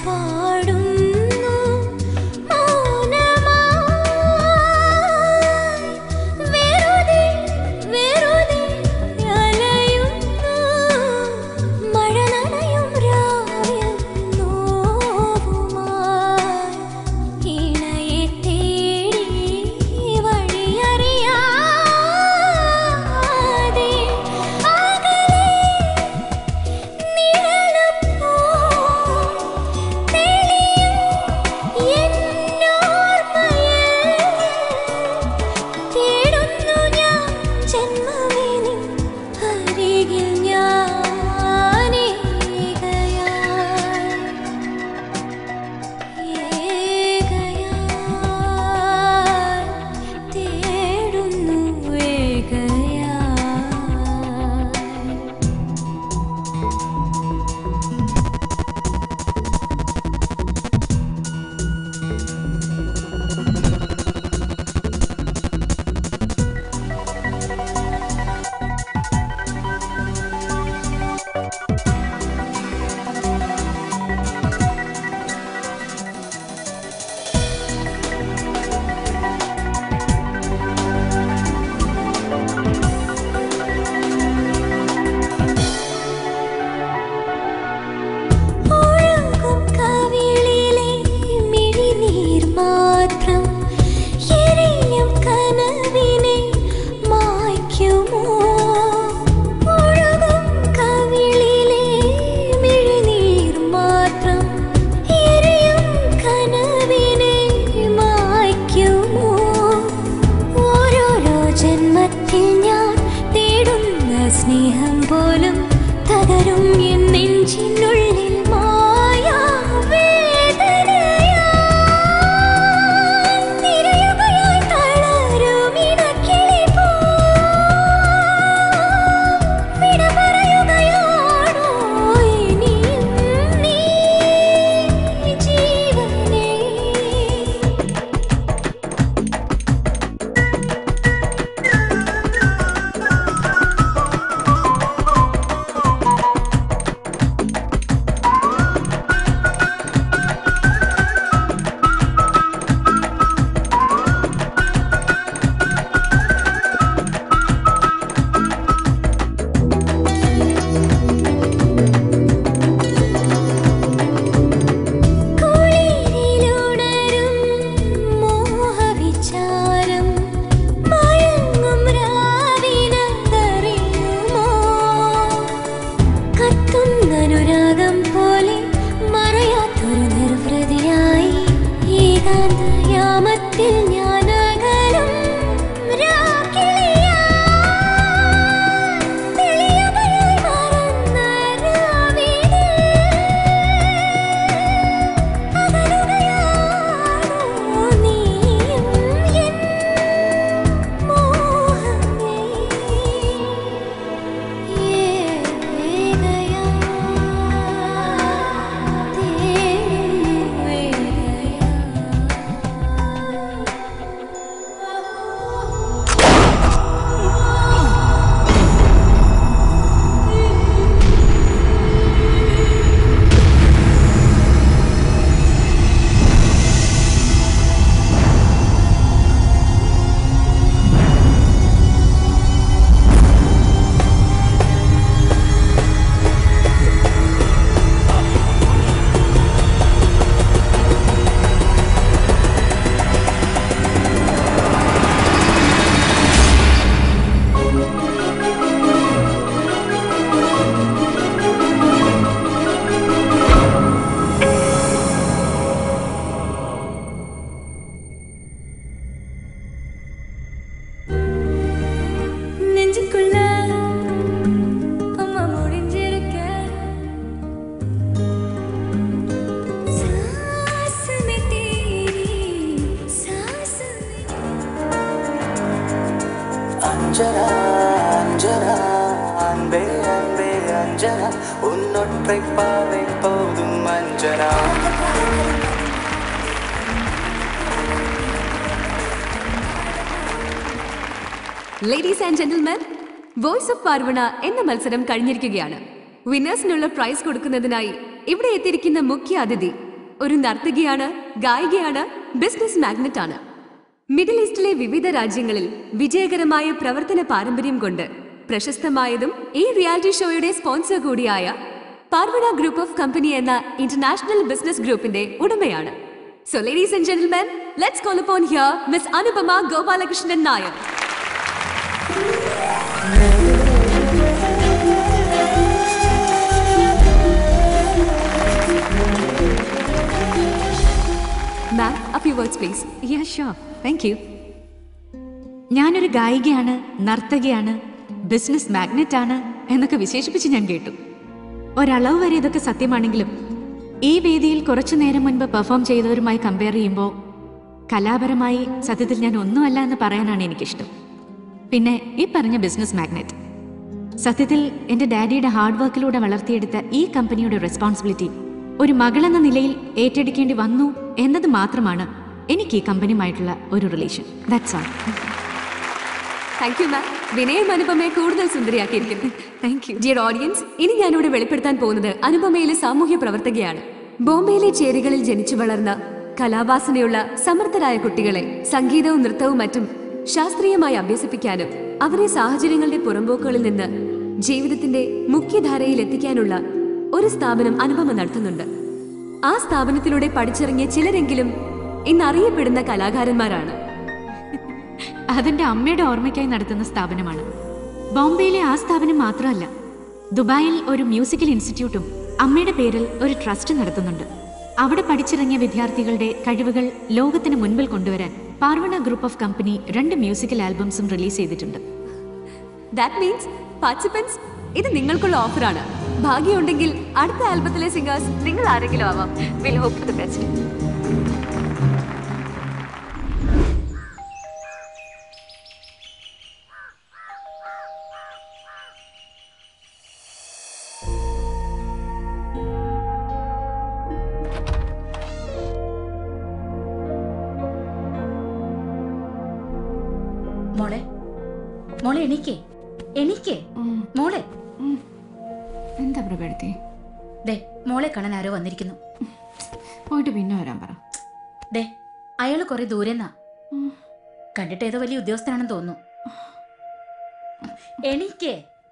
പാടുന്നു മൗനമായി വെറുതെ വെറുതെ അലയുന്നു മഴ നനയും രാവിൽ നോവുമായി ഇണയെ തേടി വഴിയറിയാതെ അകലെ നിഴലപ്പോ തെളിയും എന്നോർമ്മയിൽ തേടുന്നു ഞാൻ ജന്മമേനി അരികിൽ ഞാനേകയായി തേടുന്നു ഏകയായി ഒഴുകും കവിളിലെ മിഴിനീർ മാത്രം എരിയും കനവിനെ മായ്ക്കുമോ ഒഴുകും കവിളിലെ മിഴിനീർ മാത്രം എരിയും കനവിനെ മായ്ക്കുമോ ഓരോരോ ജന്മത്തിൽ ഞാൻ തേടുന്ന സ്നേഹം പോലും തകരും എൻ നെഞ്ചിനുള്ളിൽ മായാ തിരയുകയായി തളരുമിടക്കിളി പോ വിട പറയുകയാണോ ഇനിയും നീ ജീവനേ കുളിരിലുണരും മോഹവിചാരം മയങ്ങും രാവിനതറിയുമോ കത്തുന്നനുരാഗം പോലെ മറയാത്തൊരു നിർവൃതിയായി ഏകാന്തയാമത്തിൽ ഞാൻ അകലും രാക്കിളിയായി തെളിയുകയായി മറന്ന രാവിലെ അകലുകയാണോ നീയും എൻ മോഹമേ ഏകയാ തേടുന്നു நெஞ்சுக்குள்ள அம்மா முடிஞ்சிருக்க सांस में तेरी सांस में அஞ்சனா அஞ்சனா அன்பே அன்பே அஞ்சனா உன்னொற்றை பாவை போதும் Anjana ladies and gentleman voice of Parvana എന്ന മത്സരം കഴിഞ്ഞിരിക്കുകയാണ് വിന്നേഴ്സിനുള്ള പ്രൈസ് കൊടുക്കുന്നതിനായി ഇവിടെ എത്തിയിരിക്കുന്ന മുഖ്യ അതിഥി ഒരു നർത്തകിയാണ് ഗായികയാണ് ബിസിനസ് മാഗ്നറ്റ് ആണ് മിഡിൽ ഈസ്റ്റിലെ വിവിധ രാജ്യങ്ങളിൽ വിജയകരമായ പ്രവർത്തന പാരമ്പര്യം കൊണ്ട് പ്രശസ്തമായതും ഈ റിയാലിറ്റി ഷോയുടെ സ്പോൺസർ കൂടിയായ പാർവണ ഗ്രൂപ്പ് ഓഫ് കമ്പനി എന്ന ഇന്റർനാഷണൽ ബിസിനസ് ഗ്രൂപ്പിന്റെ ഉടമയാണ് so ladies and gentlemen let's call upon here miss Anupama Gopalakrishnan Nair ma'am a few words please yeah sure thank you ഞാനൊരു ഗായികയാണ് നർത്തകിയാണ് ബിസിനസ് മാഗ്നറ്റ് ആണ് എന്നൊക്കെ വിശേഷിപ്പിച്ച് ഞാൻ കേട്ടു ഒരളവ് വരെ ഇതൊക്കെ സത്യമാണെങ്കിലും ഈ വേദിയിൽ കുറച്ചു നേരം മുൻപ് പെർഫോം ചെയ്തവരുമായി കമ്പയർ ചെയ്യുമ്പോൾ കലാപരമായി സത്യത്തിൽ ഞാൻ ഒന്നുമല്ല എന്ന് പറയാനാണ് എനിക്കിഷ്ടം പിന്നെ ഈ പറഞ്ഞ ബിസിനസ് മാഗ്നറ്റ് സത്യത്തിൽ എൻ്റെ ഡാഡിയുടെ ഹാർഡ് വർക്കിലൂടെ വളർത്തിയെടുത്ത ഈ കമ്പനിയുടെ റെസ്പോൺസിബിലിറ്റി ഒരു മകളെന്ന നിലയിൽ ഏറ്റെടുക്കേണ്ടി വന്നു എന്നത് മാത്രമാണ് എനിക്ക് ഈ കമ്പനിയുമായിട്ടുള്ള ഒരു relation that's all thank you ma'am വിനയം അനുപമയെ കൂടുതൽ സുന്ദരിയാക്കിയിരിക്കുന്നു താങ്ക് യു ഡിയർ ഓഡിയൻസ് ഇനി ഞാനിവിടെ വെളിപ്പെടുത്താൻ പോകുന്നത് അനുപമയിലെ സാമൂഹ്യ പ്രവർത്തകയാണ് ബോംബെയിലെ ചേരികളിൽ ജനിച്ചു വളർന്ന കലാവാസനയുള്ള സമർത്ഥരായ കുട്ടികളെ സംഗീതവും നൃത്തവും മറ്റും ശാസ്ത്രീയമായി അഭ്യസിപ്പിക്കാനും അവരെ സാഹചര്യങ്ങളുടെ പുറമ്പോക്കുകളിൽ നിന്ന് ജീവിതത്തിന്റെ മുഖ്യധാരയിൽ എത്തിക്കാനുള്ള ഒരു സ്ഥാപനം അനുപമ നടത്തുന്നുണ്ട് ആ സ്ഥാപനത്തിലൂടെ പഠിച്ചിറങ്ങിയ ചിലരെങ്കിലും ഇന്ന് അറിയപ്പെടുന്ന കലാകാരന്മാരാണ് അതെന്റെ അമ്മയുടെ ഓർമ്മയ്ക്കായി നടത്തുന്ന സ്ഥാപനമാണ് ബോംബെയിലെ ആ സ്ഥാപനം മാത്രമല്ല ദുബായിൽ ഒരു മ്യൂസിക്കൽ ഇൻസ്റ്റിറ്റ്യൂട്ടും അമ്മയുടെ പേരിൽ ഒരു ട്രസ്റ്റ് നടത്തുന്നുണ്ട് അവിടെ പഠിച്ചിറങ്ങിയ വിദ്യാർത്ഥികളുടെ കഴിവുകൾ ലോകത്തിന് മുൻപിൽ കൊണ്ടുവരാൻ പാർവണ ഗ്രൂപ്പ് ഓഫ് കമ്പനി രണ്ട് മ്യൂസിക്കൽ ആൽബംസും റിലീസ് ചെയ്തിട്ടുണ്ട് ദാറ്റ് മീൻസ് പാർട്ടിസിപ്പൻസ് ഇത് നിങ്ങൾക്കുള്ള ഓഫറാണ് ഭാഗ്യമുണ്ടെങ്കിൽ അടുത്ത ആൽബത്തിലെ സിംഗേഴ്സ് നിങ്ങൾ ആരെങ്കിലും ആവാം will hope for the best മോളെ മോളെ എണീക്കേ എണീക്കേ മോളെ എന്താ പ്രകടത്തി ദേ മോളെ കാണാൻ ആരോ വന്നിരിക്കുന്നു പോയിട്ട് പിന്നെ വരാൻ പറ ദേ അയാള് കുറെ ദൂരെന്നാ കണ്ടിട്ട് ഏതോ വലിയ ഉദ്യോഗസ്ഥനാണെന്ന് തോന്നുന്നു എണീക്കേ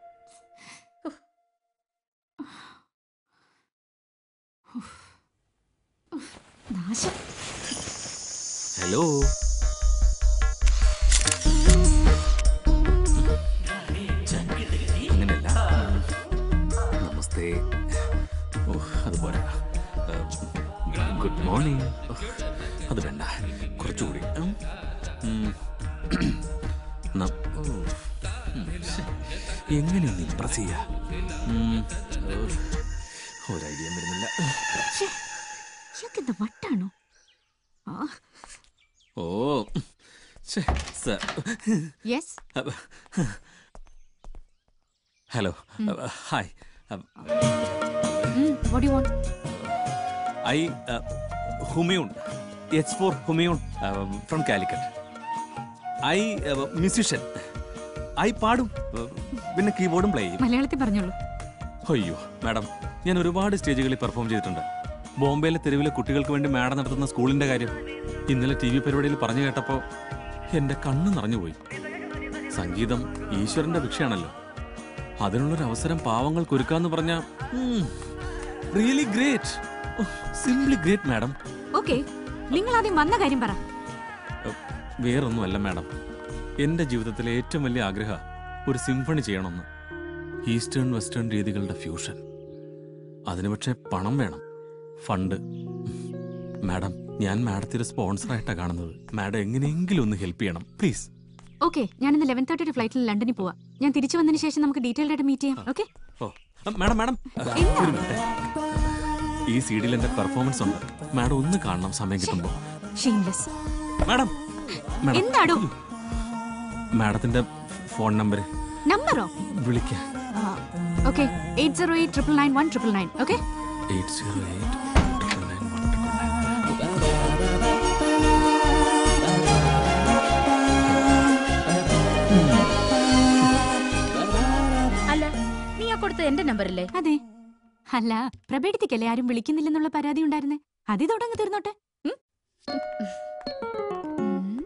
നാശം ഹലോ അങ്ങനെയല്ല നമസ്തേ ഓ അത് പോരാ ഗുഡ് മോർണിംഗ് അത് വേണ്ട കുറച്ചുകൂടി ഉം. ഉം. ന- ഓ. ഉം. ശ്ശെ. എങ്ങനെയൊന്ന് ഇമ്പ്രസ് ചെയ്യാ ഉം. ഓ. ഒരു ഐഡിയ വരുന്നില്ല ഇയാൾക്കെന്താ വട്ടാണോ ആ ഓ ശ്ശെ, sir yes hello hi what you want I Humayun H for Humayun from Calicut I musician I പാടും uh, പിന്നെ കീബോർഡും പ്ലേ ചെയ്യും മലയാളത്തിൽ പറഞ്ഞോളൂ അയ്യോ മാഡം ഞാൻ ഒരുപാട് സ്റ്റേജുകളിൽ പെർഫോം ചെയ്തിട്ടുണ്ട് ബോംബെയിലെ തെരുവിലെ കുട്ടികൾക്ക് വേണ്ടി മാഡം നടത്തുന്ന സ്കൂളിന്റെ കാര്യം ഇന്നലെ ടി വി പരിപാടിയിൽ പറഞ്ഞു കേട്ടപ്പോൾ എൻ്റെ കണ്ണ് നിറഞ്ഞുപോയി സംഗീതം ഈശ്വരന്റെ ഭിക്ഷയാണല്ലോ അതിനുള്ളൊരു അവസരം പാവങ്ങൾക്ക് ഒരുക്കാന്ന് പറഞ്ഞ really great simply great madam okay നിങ്ങൾ ആദ്യം വന്ന കാര്യം പറ വേറൊന്നുമല്ല മാഡം എൻ്റെ ജീവിതത്തിലെ ഏറ്റവും വലിയ ആഗ്രഹ ഒരു സിംഫണി ചെയ്യണമെന്ന് ഈസ്റ്റേൺ വെസ്റ്റേൺ രീതികളുടെ ഫ്യൂഷൻ അതിന് പക്ഷേ പണം വേണം ഫണ്ട് മാഡം ഞാൻ മാഡത്തെ ഒരു സ്പോൺസറായിട്ടാണ് കാണുന്നത് മാഡം എങ്ങനെയെങ്കിലും ഒന്ന് ഹെൽപ്പ് ചെയ്യണം പ്ലീസ് ഓക്കെ ഞാൻ ഇന്ന് ലെവൻ തേർട്ടിയുടെ ഫ്ലൈറ്റിൽ ലണ്ടനിൽ പോവാം ഞാൻ തിരിച്ചു വന്നതിന് ശേഷം നമുക്ക് ഡീറ്റെയിൽഡ് ആയിട്ട് മീറ്റ് ചെയ്യാം ഓക്കെ ഓ അ, മാഡം മാഡം ഒരു മിനിറ്റ് ഈ സീഡിൽ എൻ്റെ പെർഫോമൻസ് ഉണ്ട് മാഡം ഒന്ന് കാണണം സമയം കിട്ടുമ്പോൾ ഷെയിംലെസ് മാഡം മാഡം എന്താടോ മാഡത്തിന്റെ ഫോൺ നമ്പർ നമ്പറോ വിളിക്കാൻ okay eight zero eight triple nine one triple nine okay eight zero eight triple nine one triple nine അല്ല നീ ആ കൊടുത്ത എന്റെ നമ്പറല്ലേ അതെ അല്ല പ്രബേടത്തിക്കല്ലേ ആരും വിളിക്കുന്നില്ലെന്നുള്ള പരാതി ഉണ്ടായിരുന്നേ അതിതോടങ്ങ് തീർന്നോട്ടെ ഉം? ഉം.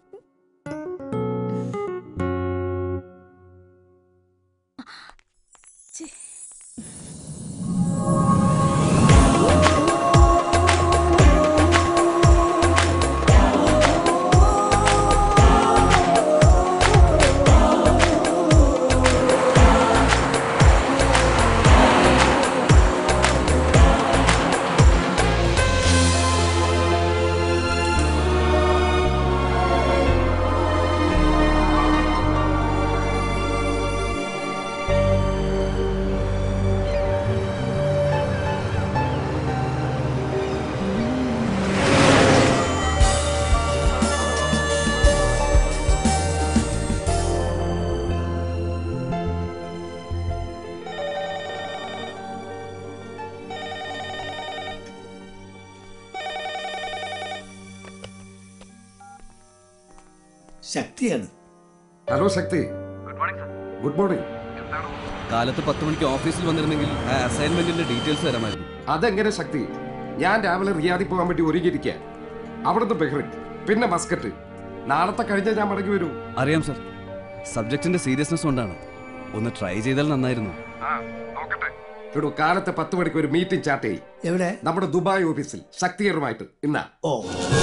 ശക്തിയാണ് ഹലോ ശക്തി ഗുഡ് മോർണിംഗ് കാലത്ത് പത്ത് മണിക്ക് ഓഫീസിൽ വന്നിരുന്നെങ്കിൽ ആ അസൈൻമെന്റിന്റെ ഡീറ്റെയിൽസ് തരാമായിരുന്നു അതെങ്ങനെ ശക്തി ഞാൻ രാവിലെ റിയാദിൽ പോകാൻ വേണ്ടി ഒരുങ്ങിയിരിക്കുക അവിടുന്ന് ബഹ്റിൻ പിന്നെ മസ്കറ്റ് നാളത്തെ കഴിഞ്ഞാൽ ഞാൻ മടങ്ങി വരൂ അറിയാം സർ സബ്ജക്റ്റിന്റെ സീരിയസ്നെസ് കൊണ്ടാണ് ഒന്ന് ട്രൈ ചെയ്താൽ നന്നായിരുന്നു എടോ കാലത്തെ പത്ത് മണിക്ക് ഒരു മീറ്റിംഗ് ചാർട്ട് ചെയ്യും എവിടെ നമ്മുടെ ദുബായ് ഓഫീസിൽ ശക്തികരമായിട്ട് ഇന്നാ ഓ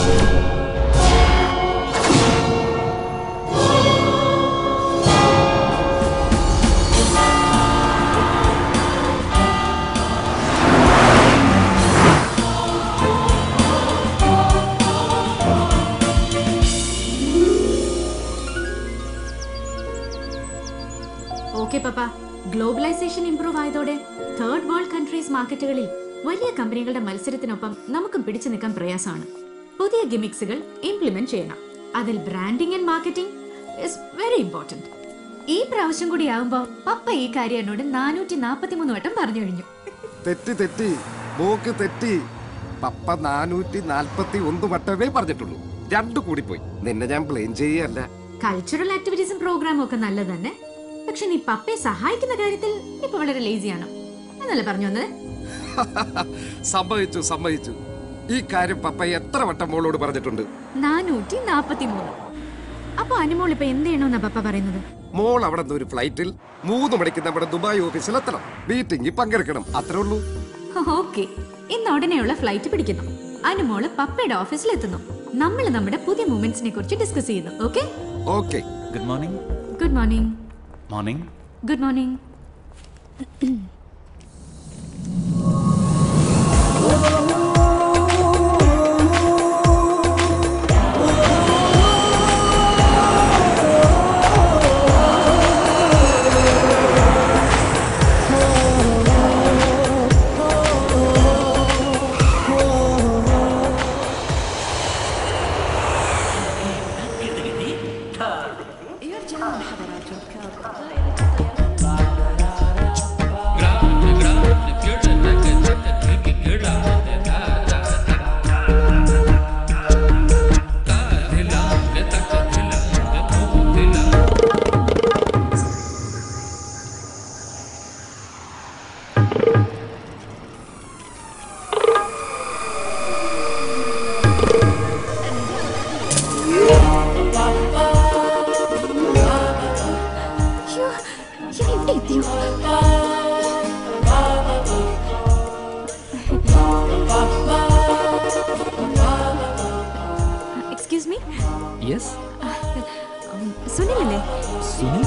ഓക്കെ പപ്പ ഗ്ലോബലൈസേഷൻ ഇംപ്രൂവ് ആയതോടെ തേർഡ് വേൾഡ് കൺട്രീസ് മാർക്കറ്റുകളിൽ വലിയ കമ്പനികളുടെ മത്സരത്തിനൊപ്പം നമുക്കും പിടിച്ചു നിൽക്കാൻ പ്രയാസമാണ് പുതിയ ഗിമിക്സുകൾ ഇംപ്ലിമെന്റ് ചെയ്യണം അതിൽ branding and marketing is very important ഈ പ്രാവശ്യം കൂടി ആവുമ്പോ പപ്പ ഈ കാര്യം എന്നോട് നാനൂറ്റി നാപ്പത്തി മൂന്ന് വട്ടം പറഞ്ഞു കഴിഞ്ഞു തെറ്റി തെറ്റി മോക്ക് തെറ്റി പപ്പ നാനൂറ്റി നാൽപ്പത്തി ഒന്ന് വട്ടമേ പറഞ്ഞിട്ടുള്ളൂ രണ്ടു കൂടി പോയി നിന്നെ ഞാൻ ബ്ലെയിം ചെയ്യല്ല കൾച്ചറൽ ആക്ടിവിറ്റീസും പ്രോഗ്രാമും ഒക്കെ നല്ലത് തന്നെ പക്ഷെ നീ പപ്പയെ സഹായിക്കുന്ന കാര്യത്തിൽ ഇപ്പൊ വളരെ ലേസിയാണ് എന്നല്ലേ പറഞ്ഞു വന്നത് സമ്മതിച്ചു സമ്മതിച്ചു ഈ കാര്യം പപ്പ എത്ര വട്ടം മോളോട് പറഞ്ഞിട്ടുണ്ട് നാനൂറ്റി നാപ്പത്തി മൂന്ന് അപ്പൊ അനുമോൾ ഇപ്പൊ എന്ത് ചെയ്യണമെന്നാ പപ്പ പറയുന്നത് മോൾ അവിടെ നിന്ന് ഒരു ഫ്ലൈറ്റിൽ മൂന്ന് മണിക്ക് നമ്മുടെ ദുബായ് ഓഫീസിൽ എത്തണം മീറ്റിംഗിൽ പങ്കെടുക്കണം അത്രേ ഉള്ളൂ ഓക്കെ ഇന്ന് ഉടനെയുള്ള ഫ്ലൈറ്റ് പിടിക്കുന്നു അനുമോള് പപ്പയുടെ ഓഫീസിൽ എത്തുന്നു നമ്മൾ നമ്മുടെ പുതിയ മൂമെന്റ്സിനെ കുറിച്ച് ഡിസ്കസ് ചെയ്യുന്നു okay okay good morning good morning morning good morning അയ്യോ ഞാൻ ഇവിടെ എത്തിയോ എക്സ്ക്യൂസ് മീ യെസ് സുനിലല്ലേ Sunil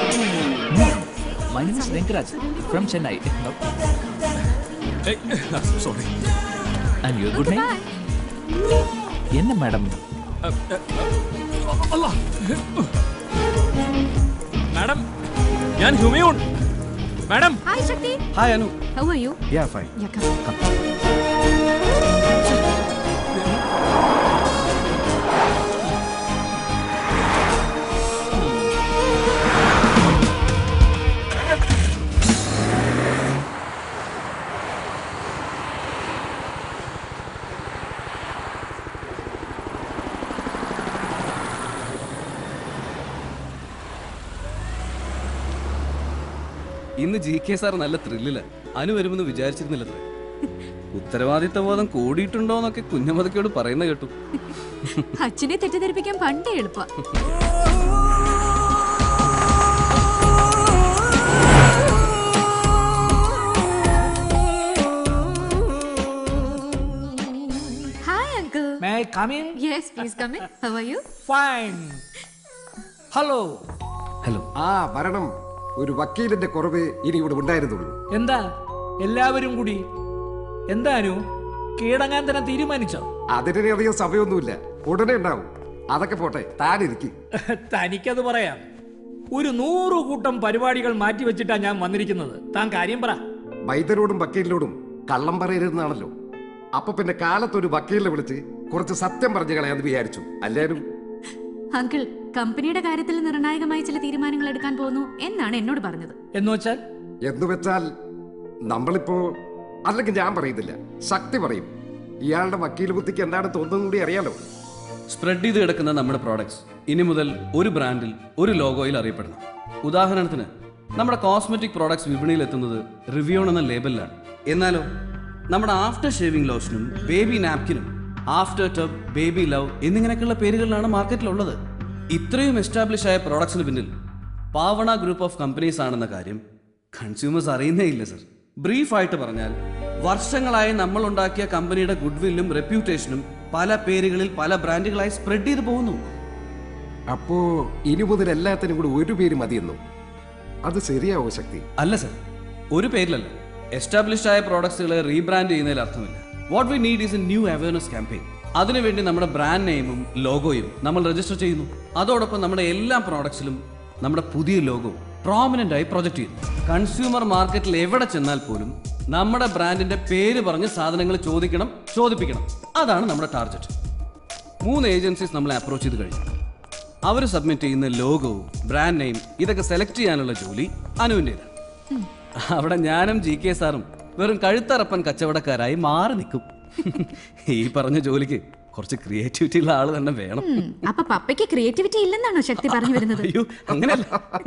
my name is Venkaraj from Chennai sorry and your good name என்ன மேடம் മാഡം ഞാൻ Humayun madam hi Shakti hi Anu how are you yeah fine yeah come ഇന്ന് G K sir നല്ല ത്രില്ലില്ല അനു വരുമെന്ന് വിചാരിച്ചിരുന്നില്ലത്രേ ഉത്തരവാദിത്ത ബോധം കൂടിയിട്ടുണ്ടോന്നൊക്കെ കുഞ്ഞമതക്കയോട് പറയുന്ന കേട്ടു അച്ഛനെ തെറ്റിദ്ധരിപ്പിക്കാൻ പണ്ടേ എളുപ്പ hi uncle May I come in? Yes please come in how are you Fine. Hello. Hello ആ വരണം ഒരു വക്കീലിന്റെ കുറവ് ഇനി ഇവിടെ ഉണ്ടായിരുന്നുള്ളൂ എന്താ എല്ലാവരും കൂടി എന്താനു കീഴടങ്ങാൻ തന്നെ തീരുമാനിച്ചോ അതിനെ അധികം സമയമൊന്നുമില്ല ഉടനെ ഉണ്ടാവും അതൊക്കെ പോട്ടെ താനിരിക്കും തനിക്കത് പറയാം ഒരു നൂറ് കൂട്ടം പരിപാടികൾ മാറ്റിവെച്ചിട്ടാ ഞാൻ വന്നിരിക്കുന്നത് താൻ കാര്യം പറ വൈദ്യരോടും വക്കീലിനോടും കള്ളം പറയരുതെന്നാണല്ലോ അപ്പൊ പിന്നെ കാലത്തൊരു വക്കീലിനെ വിളിച്ച് കുറച്ച് സത്യം പറഞ്ഞു കളയാന്ന് വിചാരിച്ചു അല്ലാരും അങ്കിൾ കമ്പനിയുടെ കാര്യത്തിൽ നിർണായകമായ ചില തീരുമാനങ്ങൾ എടുക്കാൻ പോകുന്നു എന്നാണ് എന്നോട് പറഞ്ഞത് എന്ന് വെച്ചാൽ എന്ന് വെച്ചാൽ നമ്മളിപ്പോ അല്ലെങ്കിൽ ഞാൻ പറയുന്നില്ല ശക്തി പറയും ഇയാളുടെ വക്കീൽ ബുദ്ധിക്ക് എന്താണ് തോന്നുന്നത് കൂടി അറിയാലോ സ്പ്രെഡ് ചെയ്ത് കിടക്കുന്ന നമ്മുടെ പ്രോഡക്ട്സ് ഇനി മുതൽ ഒരു ബ്രാൻഡിൽ ഒരു ലോഗോയിൽ അറിയപ്പെടണം ഉദാഹരണത്തിന് നമ്മുടെ കോസ്മെറ്റിക് പ്രോഡക്ട്സ് വിപണിയിൽ എത്തുന്നത് റിവ്യോൺ എന്ന ലേബലിലാണ് എന്നാലോ നമ്മുടെ ആഫ്റ്റർ ഷേവിംഗ് ലോഷനും ബേബി നാപ്കിനും ആഫ്റ്റർ ടബ് ബേബി ലവ് എന്നിങ്ങനെയൊക്കെയുള്ള പേരുകളിലാണ് മാർക്കറ്റിലുള്ളത് ഇത്രയും എസ്റ്റാബ്ലിഷ് ആയ പ്രോഡക്ട്സിന് പിന്നിൽ പാവണ ഗ്രൂപ്പ് ഓഫ് കമ്പനീസ് ആണെന്ന കാര്യം കൺസ്യൂമേഴ്സ് അറിയുന്നേ ഇല്ല സർ ബ്രീഫായിട്ട് പറഞ്ഞാൽ വർഷങ്ങളായി നമ്മൾ ഉണ്ടാക്കിയ കമ്പനിയുടെ ഗുഡ്വില്ലും റെപ്യൂട്ടേഷനും പല പേരുകളിൽ പല ബ്രാൻഡുകളായി സ്പ്രെഡ് ചെയ്ത് പോകുന്നു അപ്പോ ഇനി മുതൽ എല്ലാത്തിനും കൂടി ഒരു പേര് മതിയെന്നു അത് ശരിയാവോ ശക്തി അല്ല സർ ഒരു പേരിലല്ല എസ്റ്റാബ്ലിഷ്ഡ് ആയ പ്രോഡക്ട്സുകളെ റീബ്രാൻഡ് ചെയ്യുന്നതിൽ അർത്ഥമില്ല what we need is a new awareness campaign അതിനുവേണ്ടി നമ്മുടെ ബ്രാൻഡ് നെയിമും ലോഗോയും നമ്മൾ രജിസ്റ്റർ ചെയ്യുന്നു അതോടൊപ്പം നമ്മുടെ എല്ലാ പ്രോഡക്ട്സിലും നമ്മുടെ പുതിയ ലോഗോ പ്രോമിനന്റ് ആയി പ്രൊജക്ട് ചെയ്യുന്നു കൺസ്യൂമർ മാർക്കറ്റിൽ എവിടെ ചെന്നാൽ പോലും നമ്മുടെ ബ്രാൻഡിന്റെ പേര് പറഞ്ഞ് സാധനങ്ങൾ ചോദിക്കണം ചോദിപ്പിക്കണം അതാണ് നമ്മുടെ ടാർഗറ്റ് മൂന്ന് ഏജൻസീസ് നമ്മളെ അപ്രോച്ച് ചെയ്ത് കഴിഞ്ഞു അവർ സബ്മിറ്റ് ചെയ്യുന്ന ലോഗോ ബ്രാൻഡ് നെയിം ഇതൊക്കെ സെലക്ട് ചെയ്യാനുള്ള ജോലി അനുവിൻ്റെതാണ് അവിടെ ഞാനും ജി കെ സാറും വെറും കഴുത്തറപ്പൻ കച്ചവടക്കാരായി മാറി നിൽക്കും ഈ പറഞ്ഞ ജോലിക്ക് കുറച്ച് ക്രിയേറ്റിവിറ്റി ഉള്ള ആള് തന്നെ വേണം ഉം, അപ്പൊ പപ്പയ്ക്ക് ക്രിയേറ്റിവിറ്റി ഇല്ലെന്നാണോ ശക്തി പറഞ്ഞു വരുന്നത് അയ്യോ അങ്ങനെയല്ല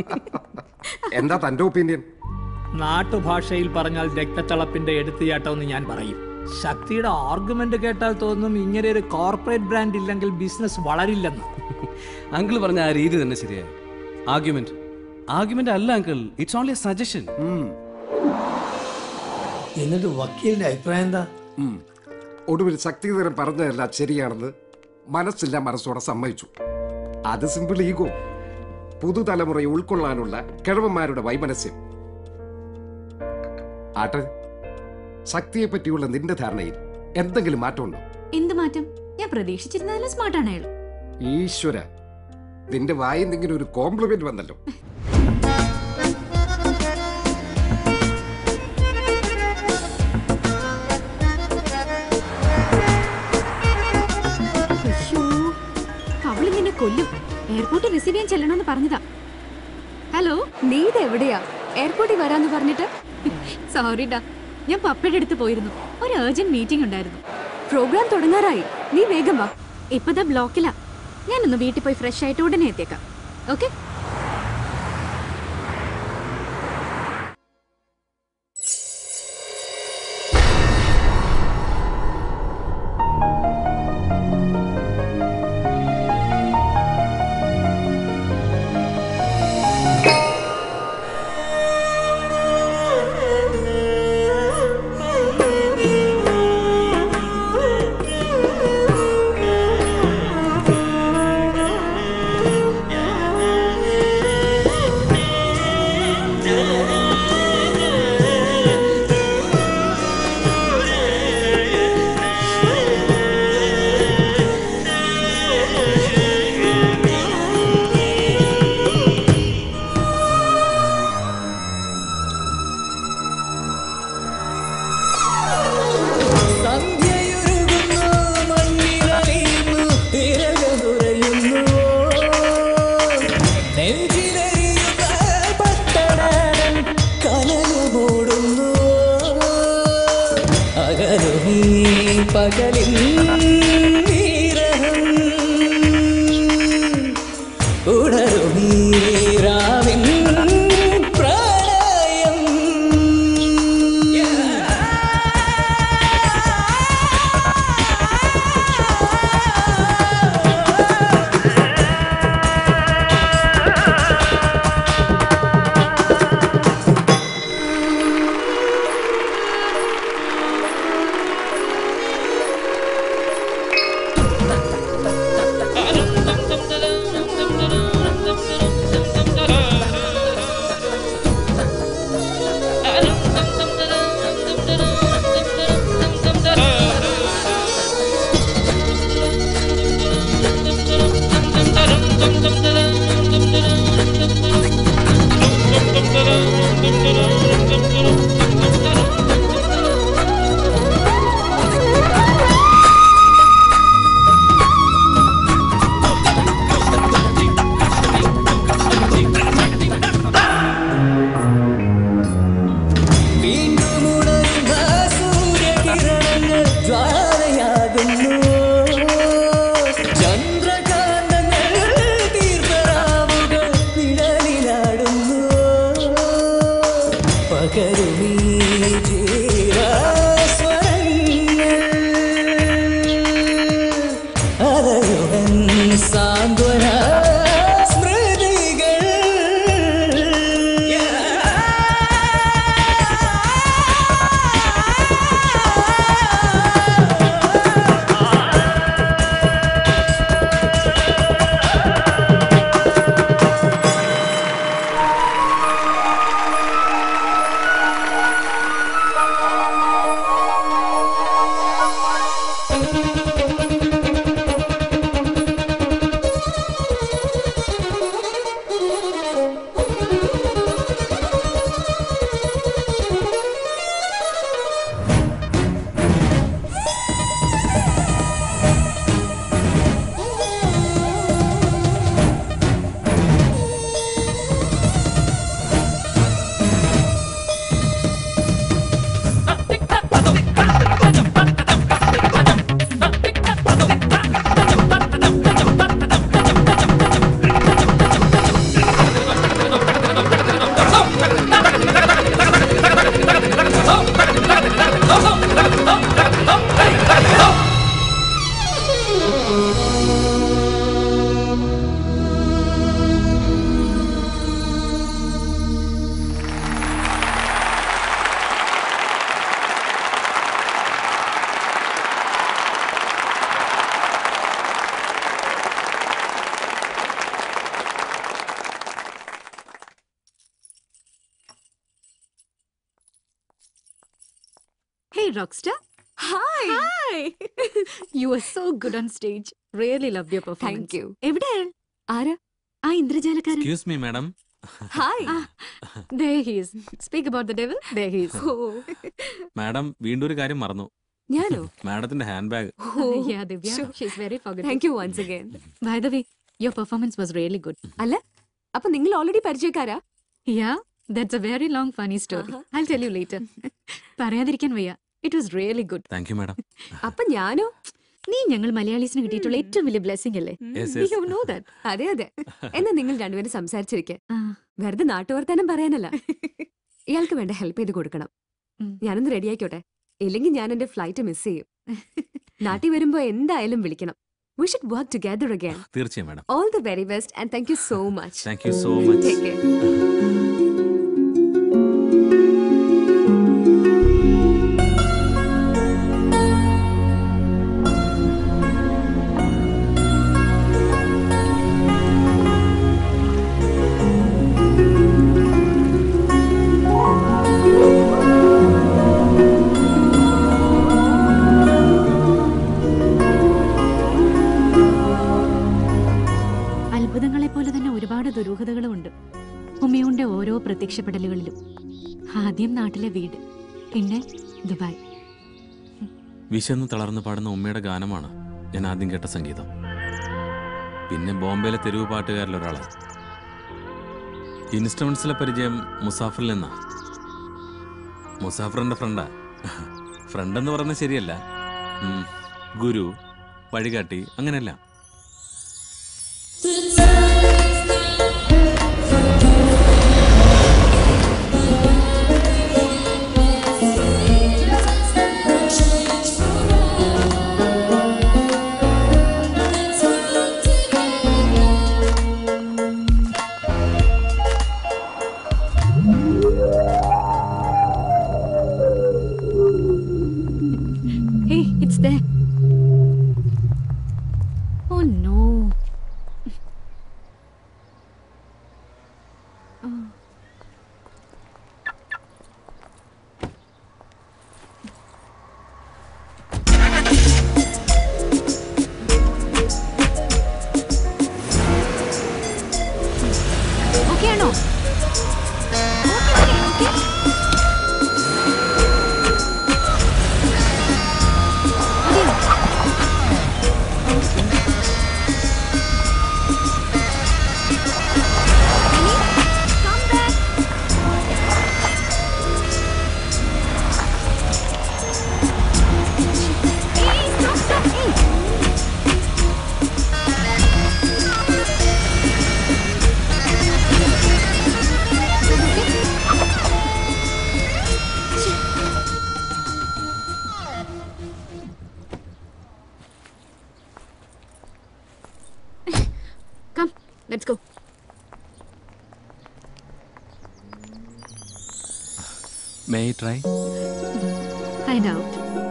എന്താ തന്റെ ഒപ്പീനിയൻ നാട്ടുഭാഷയിൽ പറഞ്ഞാൽ രക്തത്തിളപ്പിന്റെ എടുത്തുചാട്ടം എന്ന് ഞാൻ പറയും ശക്തിയുടെ ആർഗ്യുമെന്റ് കേട്ടാൽ തോന്നും ഇങ്ങനെ ഒരു കോർപ്പറേറ്റ് ബ്രാൻഡ് ഇല്ലെങ്കിൽ ബിസിനസ് വളരില്ലെന്ന് അങ്കിൾ പറഞ്ഞ ആ രീതി തന്നെ ശരിയായി ആർഗ്യുമെന്റ് ആർഗ്യുമെന്റ് അല്ല അങ്കിൾ ഇറ്റ്സ് ഓൺലി സജഷൻ എന്നിട്ട് വക്കീലിന്റെ അഭിപ്രായം എന്താ ഒടുവിൽ ശക്തിധരൻ പറഞ്ഞതെല്ലാം ശരിയാണെന്ന് മനസ്സില്ല മനസ്സോടെ സമ്മതിച്ചു അത് സിമ്പിൾ ഈഗോ പുതുതലമുറയെ ഉൾക്കൊള്ളാനുള്ള കിഴവന്മാരുടെ വൈമനസ്യം ആട്ടെ ശക്തിയെ പറ്റിയുള്ള നിന്റെ ധാരണയിൽ എന്തെങ്കിലും മാറ്റമുണ്ടോ എന്ത് മാറ്റം ഞാൻ പ്രതീക്ഷിച്ചിരുന്നതിലും സ്മാർട്ടാണ് അയാൾ ഈശ്വര നിന്റെ വായിൽ നിന്നിങ്ങനെ ഒരു കോംപ്ലിമെന്റ് വന്നല്ലോ അയ്യോ അവള് നിന്നെ കൊല്ലും എയർപോർട്ടിൽ റിസീവ് ചെയ്യാൻ ചെല്ലണമെന്ന് പറഞ്ഞതാ ഹലോ നീ ഇത് എവിടെയാ എയർപോർട്ടിൽ വരാന്ന് പറഞ്ഞിട്ട് സോറിഡാ ഞാൻ പപ്പയുടെ അടുത്ത് പോയിരുന്നു ഒരു അർജന്റ് മീറ്റിംഗ് ഉണ്ടായിരുന്നു പ്രോഗ്രാം തുടങ്ങാറായി നീ വേഗം വാ ഇപ്പതാ ബ്ലോക്കിലാ ഞാനൊന്ന് വീട്ടിൽ പോയി ഫ്രഷ് ആയിട്ട് ഉടനെ എത്തിയേക്കാം ഓക്കെ പകലിൽ നീരഹം ഉണരുമീരാവിൻ പ്രണയം Hey, Rockstar. Hi. Hi. you were so good on stage. Really loved your performance. Thank you. എവിടെ അയാൾ? ആരാ ആ ഇന്ദ്രജാലക്കാരൻ excuse me madam hi There he is. Speak about the devil. There he is. Madam വീണ്ടും ഒരു കാര്യം മറന്നു ഞാനോ മാഡത്തിന്റെ handbag yeah, Divya. Sure. She's very forgetful. Thank you once again By the way, your performance was really good. അല്ല അപ്പൊ നിങ്ങൾ already പരിചയക്കാരാ Yeah, that's a very long funny story. I'll tell you later. പറയാതിരിക്കാൻ വയ്യ. It was really good. Thank you madam അപ്പൊ ഞാനോ നീ ഞങ്ങൾ മലയാളീസിന് കിട്ടിയിട്ടുള്ള ഏറ്റവും വലിയ ബ്ലെസ്സിംഗ് അല്ലേ Yes, We yes. have know that. അതെ അതെ എന്നാ നിങ്ങൾ രണ്ടുപേരും സംസാരിച്ചിരിക്കെ ആ, വെറുതെ നാട്ടുവർത്താനം പറയാനല്ല ഇയാൾക്ക് വേണ്ട ഹെൽപ്പ് ചെയ്ത് കൊടുക്കണം ഉം. ഞാനൊന്ന് റെഡി ആയിക്കോട്ടെ ഇല്ലെങ്കിൽ ഞാൻ എന്റെ ഫ്ലൈറ്റ് മിസ് ചെയ്യും നാട്ടിൽ വരുമ്പോ എന്തായാലും വിളിക്കണം we should work together again തീർച്ചയായും madam all the very best and thank you so much thank you so much take care അത്ഭുതങ്ങളെ പോലെ തന്നെ ഒരുപാട് ദുരൂഹതകളും ഉണ്ട് ഉമ്മയുടെ ഓരോ പ്രത്യക്ഷപ്പെടലുകളിലും ആദ്യം നാട്ടിലെ വീട് പിന്നെ ദുബായ് വിശന്ന് തളർന്ന് പാടുന്ന ഉമ്മയുടെ ഗാനമാണ് ഞാൻ ആദ്യം കേട്ട സംഗീതം പിന്നെ ബോംബെയിലെ തെരുവ് പാട്ടുകാരിൽ ഒരാള് ഇൻസ്ട്രുമെന്റ്സിലെ പരിചയം മുസാഫറിൽ നിന്നാ മുസാഫറിന്റെ ഫ്രണ്ടാ ഫ്രണ്ട് എന്ന് പറയുന്നത് ശരിയല്ല ഉം, ഗുരു വഴികാട്ടി അങ്ങനെയല്ല Hey, it's there. Oh no. Oh. Okay ആണോ Okay, okay, okay. മതിയോ? Come, let's go. May try Find out.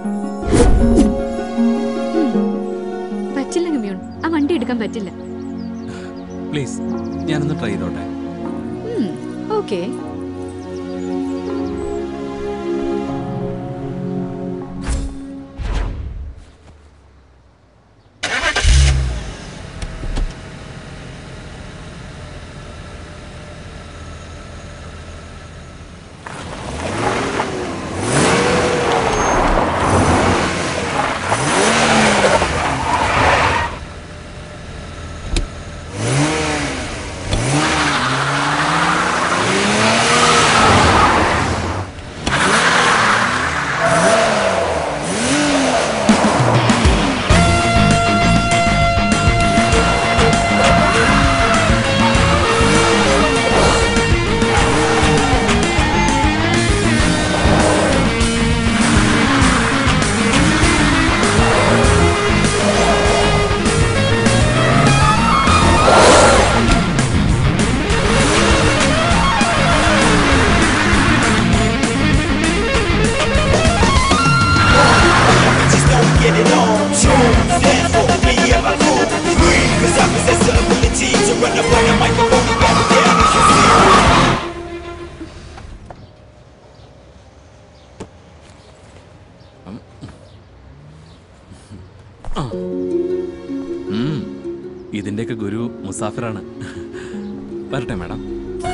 പറ്റില്ല ഗമ്യൂൺ ആ വണ്ടി എടുക്കാൻ പറ്റില്ല പ്ലീസ് ഞാനൊന്ന് ട്രൈ ചെയ്തോട്ടെ okay I'm true. Stand for me and my crew. Free, cause I possess the ability to run up on the microphone and back down. You should see. ഉം. ഇതിന്റെയൊക്കെ ഗുരു മുസാഫിറാണ് വരട്ടെ മാഡം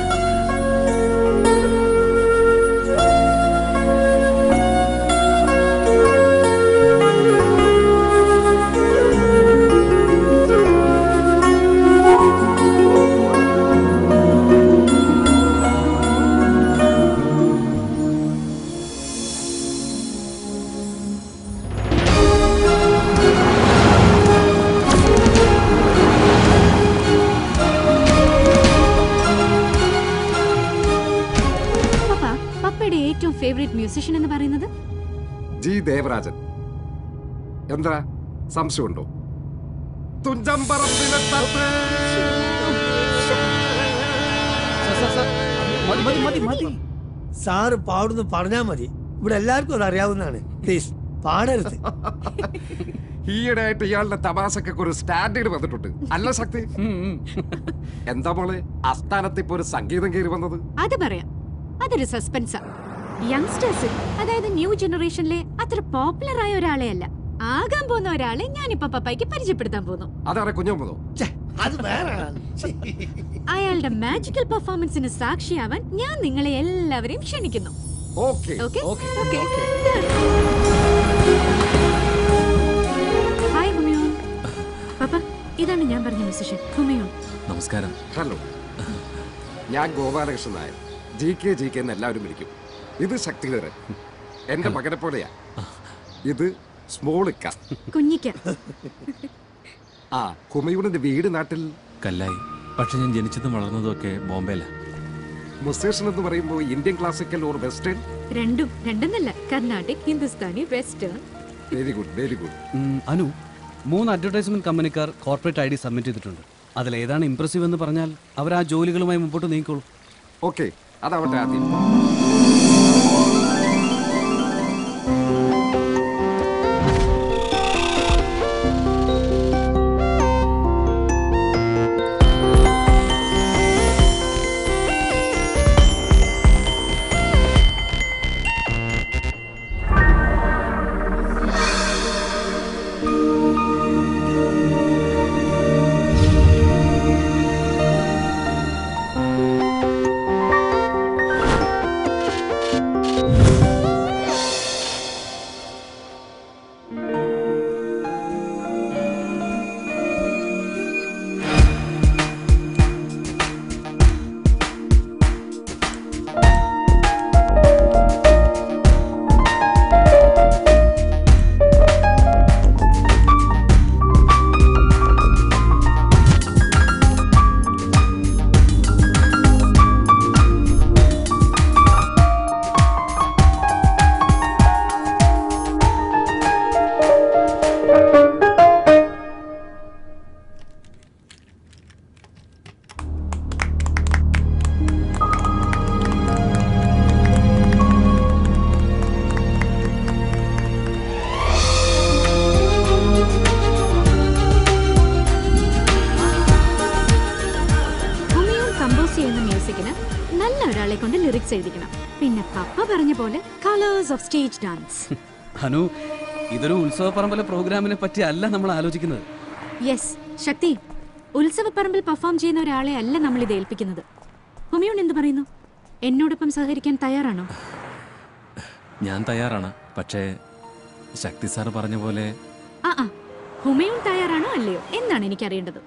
പപ്പ പപ്പയുടെ ഏറ്റവും ഫേവറേറ്റ് മ്യൂസിഷ്യൻ എന്ന് പറയുന്നത് G Devarajan എന്താ സംശയമുണ്ടോ തുഞ്ചം പറമ്പിലെ തത്തേ. മതി മതി മതി മതി സാറ് പാടുന്നു പറഞ്ഞാ മതി ഇവിടെ എല്ലാവർക്കും അത് അറിയാവുന്നതാണ് പ്ലീസ് പാടരുത് ഈയിടെയായിട്ട് ഇയാളുടെ തമാശക്കൊക്കെ ഒരു സ്റ്റാൻഡേർഡ് വന്നിട്ടുണ്ട് അല്ല ശക്തി എന്താ മോളെ അസ്ഥാനത്ത് ഇപ്പൊ ഒരു സംഗീതം കയറി വന്നത് അത് പറയാം അതൊരു സസ്പെൻസാ യങ്സ്റ്റേഴ്സ് അതായത് ന്യൂ ജനറേഷനിലെ അത്ര പോപ്പുലർ ആയ ഒരാളെ അല്ല ആകാൻ പോകുന്ന ഒരാളെ ഞാനിപ്പോ പപ്പായ്ക്ക് പരിചയപ്പെടുത്താൻ പോകുന്നു അതാണ് കുഞ്ഞമ്മതോ അത് വേറെ അയാളുടെ മാജിക്കൽ പെർഫോമൻസിന് സാക്ഷിയാവാൻ ഞാൻ നിങ്ങളെ എല്ലാവരെയും ക്ഷണിക്കുന്നു okay okay okay hi Humayun പപ്പ ഇതാണ് ഞാൻ പറഞ്ഞ മ്യൂസിഷ്യൻ ഹുമയോൺ നമസ്കാരം ഹലോ ഞാൻ Gopalakrishnan Nair G K G K എന്ന് എല്ലാവരും വിളിക്കും ഇത് ശക്തിധരൻ എന്റെ മകനെ പോലെയാ ഇത് സ്മോളിക്ക കുഞ്ഞിക്ക ആ കുമയൂണിന്റെ വീട് നാട്ടിൽ കല്ലായി പക്ഷെ ഞാൻ ജനിച്ചതും വളർന്നതും ഒക്കെ ബോംബെയിലാണ് മുസേഷൻ എന്ന് പറയുമ്പോൾ ഇന്ത്യൻ ക്ലാസിക്കൽ ഓർ വെസ്റ്റേൺ രണ്ടും രണ്ടെന്നല്ല Carnatic Hindustani western very good very good um, Anu മൂന്ന് അഡ്വർടൈസ്മെന്റ് കമ്പനിക്കാർ കോർപ്പറേറ്റ് ഐ ഡി സബ്മിറ്റ് ചെയ്തിട്ടുണ്ട് അതിലേതാണ് ഇംപ്രസീവ് എന്ന് പറഞ്ഞാൽ അവർ ആ ജോലികളുമായി മുമ്പോട്ട് നീങ്ങിക്കോളൂ ഓക്കെ അതാവട്ടെ ആദ്യം ഹുമയൂൺ കമ്പോസ് ചെയ്യുന്ന മ്യൂസിക്കിന് നല്ല ഒരാളെ കൊണ്ട് ലിറിക്സ് എഴുതിക്കണം പിന്നെ പപ്പ പറഞ്ഞ പോലെ colours of stage dance Anu ഇതൊരു ഉത്സവപ്പറമ്പിലെ പ്രോഗ്രാമിനെ പറ്റി അല്ല നമ്മൾ ആലോചിക്കുന്നത് യെസ് ശക്തി ഉത്സവപ്പറമ്പിൽ പെർഫോം ചെയ്യുന്ന ഒരാളെ അല്ല നമ്മൾ ഇത് ഏൽപ്പിക്കുന്നത് ഹുമയൂൺ എന്ത് പറയുന്നു എന്നോടൊപ്പം സഹകരിക്കാൻ തയ്യാറാണോ ഞാൻ തയ്യാറാണ് പക്ഷേ ശക്തി സാർ പറഞ്ഞ പോലെ ആ ആ ഹുമയൂൺ തയ്യാറാണോ അല്ലയോ എന്നാണ് എനിക്ക് അറിയേണ്ടത്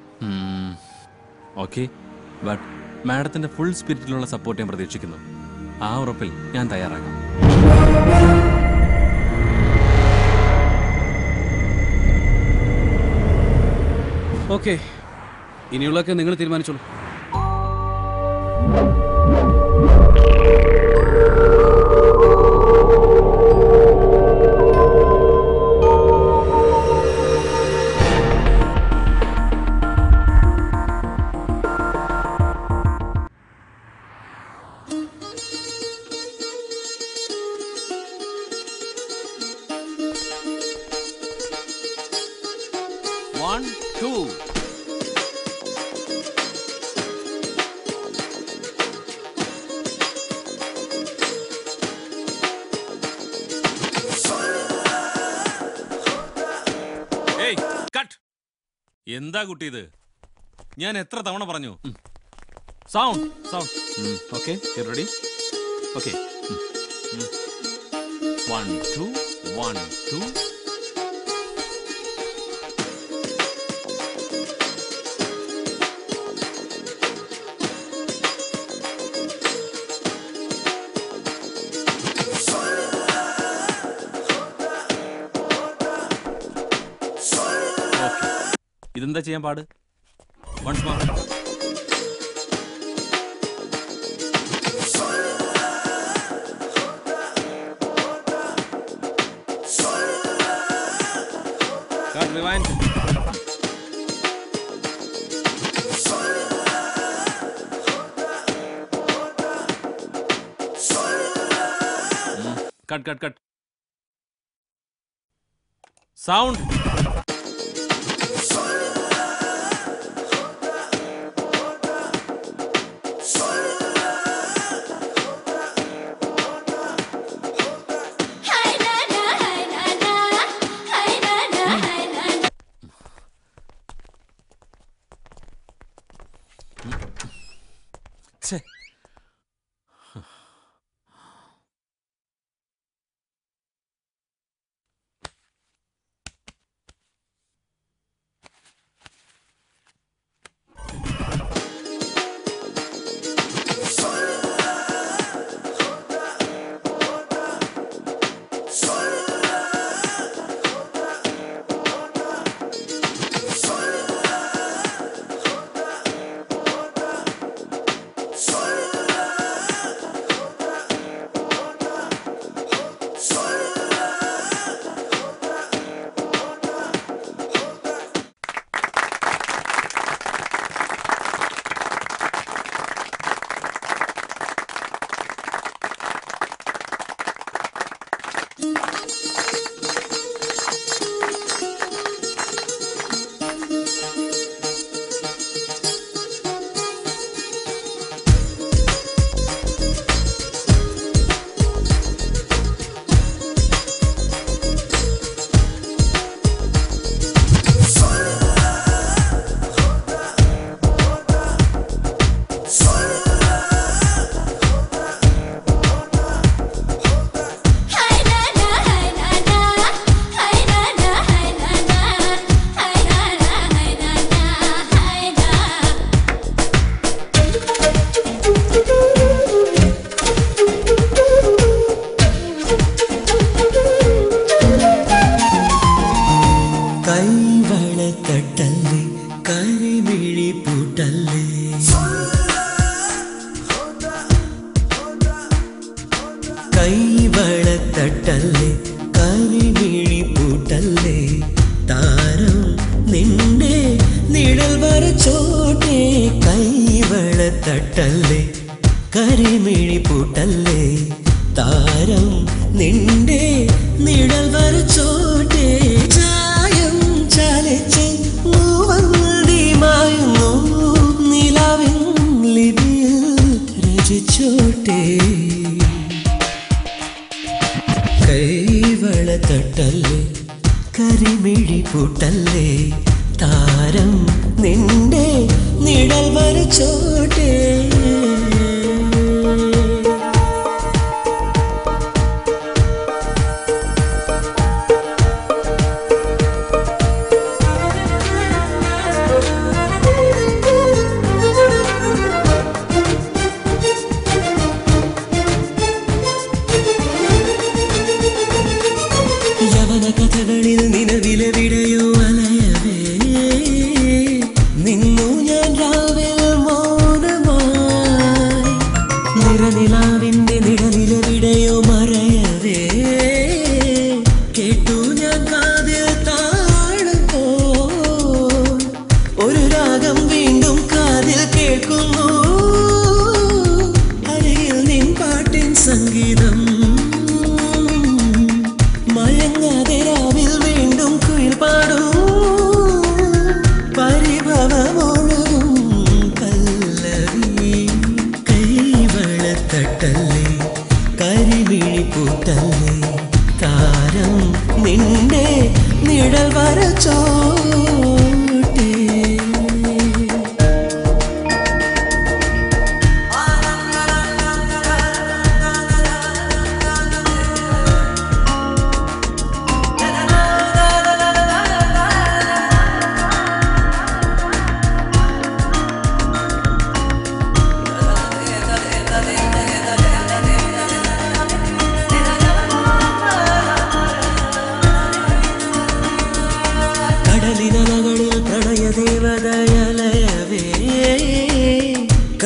ഓക്കെ ബട്ട് മാഡത്തിന്റെ ഫുൾ സ്പിരിറ്റിലുള്ള സപ്പോർട്ട് ഞാൻ പ്രതീക്ഷിക്കുന്നു ആ ഉറപ്പിൽ ഞാൻ തയ്യാറാകാം ഓക്കെ ഇനിയുള്ളതൊക്കെ നിങ്ങൾ തീരുമാനിച്ചോളൂ വൺ ടു ഏയ് കട്ട് എന്താ കുട്ടി ഇത് ഞാൻ എത്ര തവണ പറഞ്ഞു sound sound okay ready okay one two one two ഇതെന്താ ചെയ്യാൻ പാട് once more Cut, rewind. Cut, cut, cut. Sound. ഛെ. കൈവളത്തട്ടല്ലേ കരിമിഴി പൂട്ടല്ലേ കൈവളത്തട്ടല്ലേ കരിമിഴി പൂട്ടല്ലേ താരം നിന്റെ നിഴൽ വരച്ചോട്ടെ കൈവളത്തട്ടല്ലേ കരിമിഴി പൂട്ടല്ലേ താരം നിന്റെ നിഴൽ വരച്ചോട്ടെ ചായം ചാലിച്ച് മൂവന്തിമായുന്നു നിലാവിൻ ലിപിയിൽ രചിച്ചോട്ടെ കൈവള തട്ടല്ലേ കരിമിഴി പൂട്ടല്ലേ താരം നിന്റെ നിഴൽ വരച്ചോട്ടെ യവന കഥകളിൽ നിലവിലെവിടെയോ അലയവേ നിന്നു ഞാൻ രാവിൽ മൗനമായി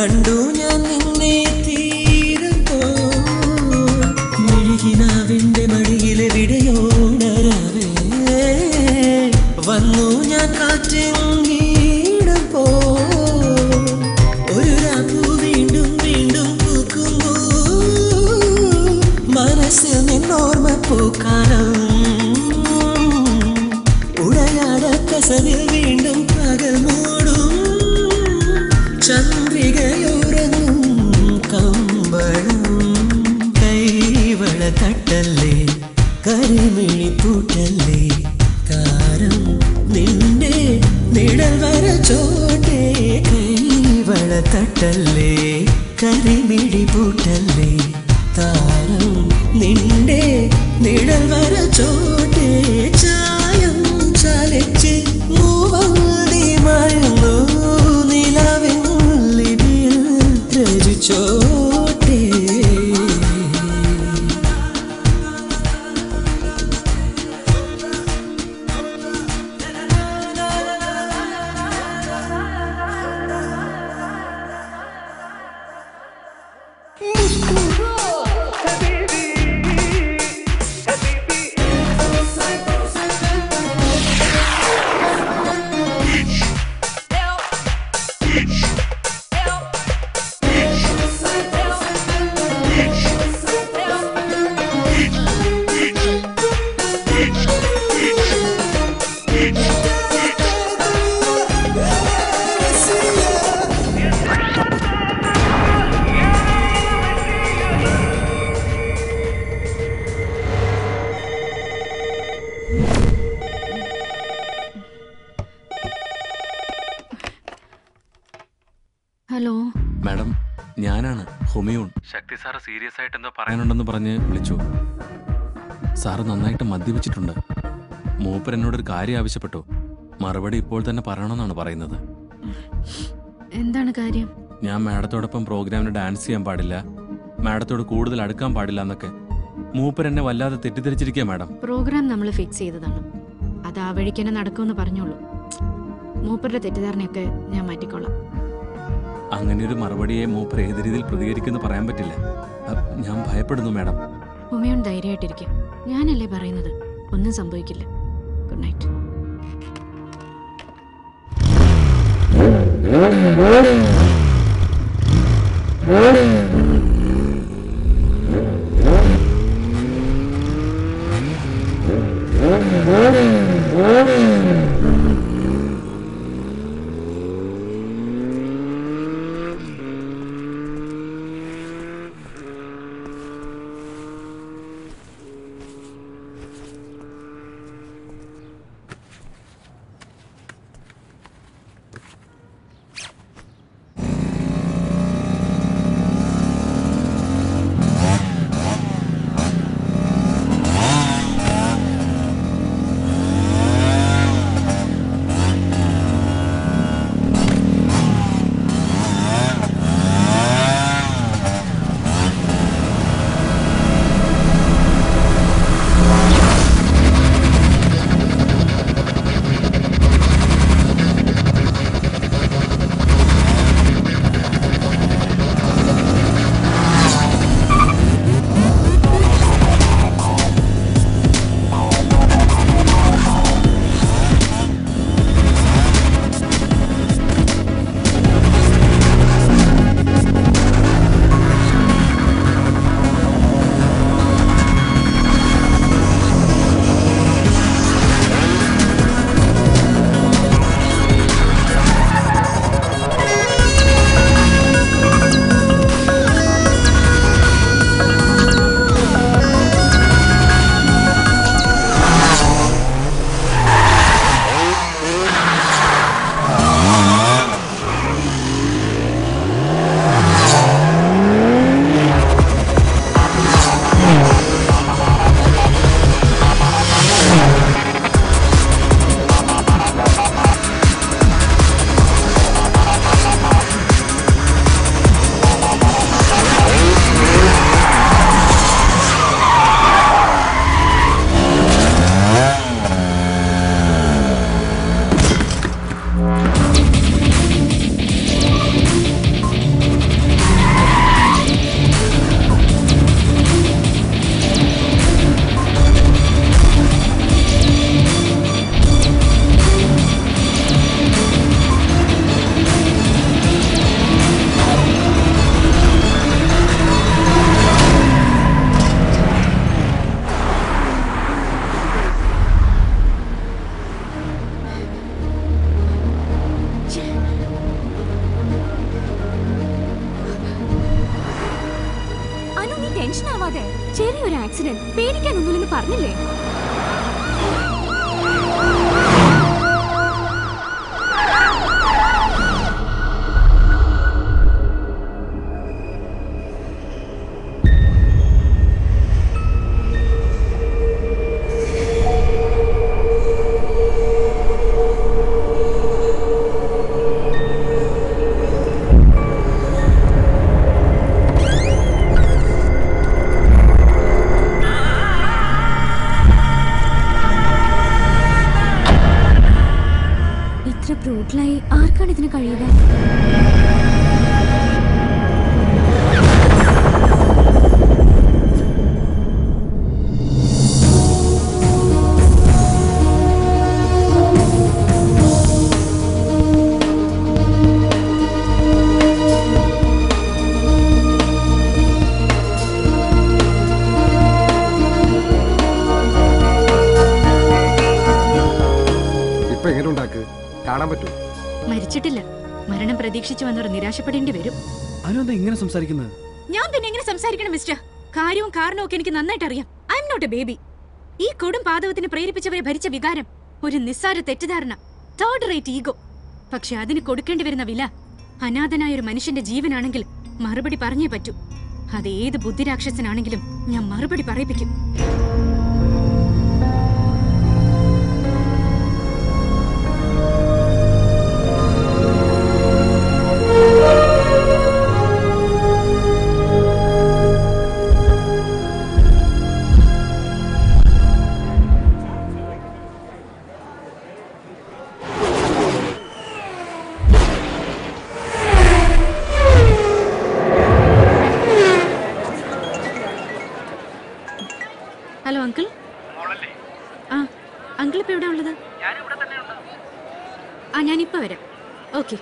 കണ്ടു ഞാൻ നിന്നെ തീരപ്പോ മെഴുകിനാവിന്റെ മടിയിലെ വിടയോണരവേ വന്നു ഞാൻ കാറ്റെങ്കിടപ്പോ ഒരു രാപ്പു വീണ്ടും വീണ്ടും പൂക്കുമ്പോ മനസ്സിൽ നിന്നോർമ്മ പൂക്കാലം ഉടയാട കസവിൽ വീണ്ടും പകൽ മൂടും ചന്ദ്രികയുറങ്ങും കമ്പളം കൈവള തട്ടല്ലേ കരിമിഴി പൂട്ടല്ലേ താരം നിന്റെ നിഴൽ വര ചോട്ടേ കൈവള തട്ടല്ലേ കരിമിഴി പൂട്ടല്ലേ താരം നിന്റെ നിഴൽ വര ചോട്ടേ ചായം ചാലിച്ച് മൂവന്തി മഴന്നു നിലവിൽ ലിപിയിൽ രചിച്ചോട്ടേ ഹലോ മാഡം ഞാനാണ് ഹുമയൂൺ ശക്തി സാറ് സീരിയസ് ആയിട്ട് എന്തോ പറയാനുണ്ടെന്ന് പറഞ്ഞ് വിളിച്ചു സാറ് നന്നായിട്ട് മദ്യപിച്ചിട്ടുണ്ട് മൂപ്പർ എന്നോടൊരു കാര്യം ആവശ്യപ്പെട്ടു മറുപടി ഇപ്പോൾ തന്നെ പറയണമെന്നാണ് പറയുന്നത് എന്താണ് കാര്യം ഞാൻ മാഡത്തോടൊപ്പം പ്രോഗ്രാമിന് ഡാൻസ് ചെയ്യാൻ പാടില്ല മാഡത്തോട് കൂടുതൽ അടുക്കാൻ പാടില്ല എന്നൊക്കെ മൂപ്പർ എന്നെ വല്ലാതെ തെറ്റിദ്ധരിച്ചിരിക്കുക മാഡം പ്രോഗ്രാം നമ്മൾ ഫിക്സ് ചെയ്തതാണ് അത് ആ വഴിക്ക് തന്നെ നടക്കുമെന്ന് പറഞ്ഞോളൂ മൂപ്പരുടെ തെറ്റിദ്ധാരണയൊക്കെ ഞാൻ മാറ്റിക്കോളാം അങ്ങനെ ഒരു മറുപടിയെ മൂപ്പർ ഏത് രീതിയിൽ പ്രതികരിക്കുമെന്ന് പറയാൻ പറ്റില്ല അ, ഞാൻ ഭയപ്പെടുന്നു മാഡം ഉമയോൺ ധൈര്യമായിട്ടിരിക്കും ഞാനല്ലേ പറയുന്നത് ഒന്നും സംഭവിക്കില്ല ഗുഡ് നൈറ്റ് ആ ആക്സിഡന്റ് പേടിക്കാനൊന്നുമില്ലെന്ന് പറഞ്ഞില്ലേ ഇത്ര ബ്രൂട്ടലായി ആർക്കാണ് ഇതിന് കഴിയുക ഇപ്പൊ എങ്ങനെ ഉണ്ടാക്ക് കാണാൻ പറ്റുമോ മരിച്ചിട്ടില്ല മരണം പ്രതീക്ഷിച്ചു വന്നവർ നിരാശപ്പെടേണ്ടി വരും അനു എന്താ ഇങ്ങനെ സംസാരിക്കുന്നത് ഞാൻ പിന്നെ എങ്ങനെ സംസാരിക്കണം മിസ്റ്റർ കാര്യവും കാരണവും ഒക്കെ എനിക്ക് നന്നായിട്ട് അറിയാം I am not a baby ഈ കൊടും പാതവത്തിന് പ്രേരിപ്പിച്ചവരെ ഭരിച്ച വികാരം ഒരു നിസ്സാര തെറ്റിദ്ധാരണ തേർഡ് റേറ്റ് ഈഗോ പക്ഷെ അതിന് കൊടുക്കേണ്ടി വരുന്ന വില അനാഥനായ ഒരു മനുഷ്യന്റെ ജീവനാണെങ്കിൽ മറുപടി പറഞ്ഞേ പറ്റൂ അത് ഏത് ബുദ്ധിരാക്ഷസനാണെങ്കിലും ഞാൻ മറുപടി പറയിപ്പിക്കും ഹലോ അങ്കിൾ ആ അങ്കിൾ ഇപ്പൊ എവിടെ ഉള്ളത് ആ ഞാനിപ്പോ വരാം ഓക്കെ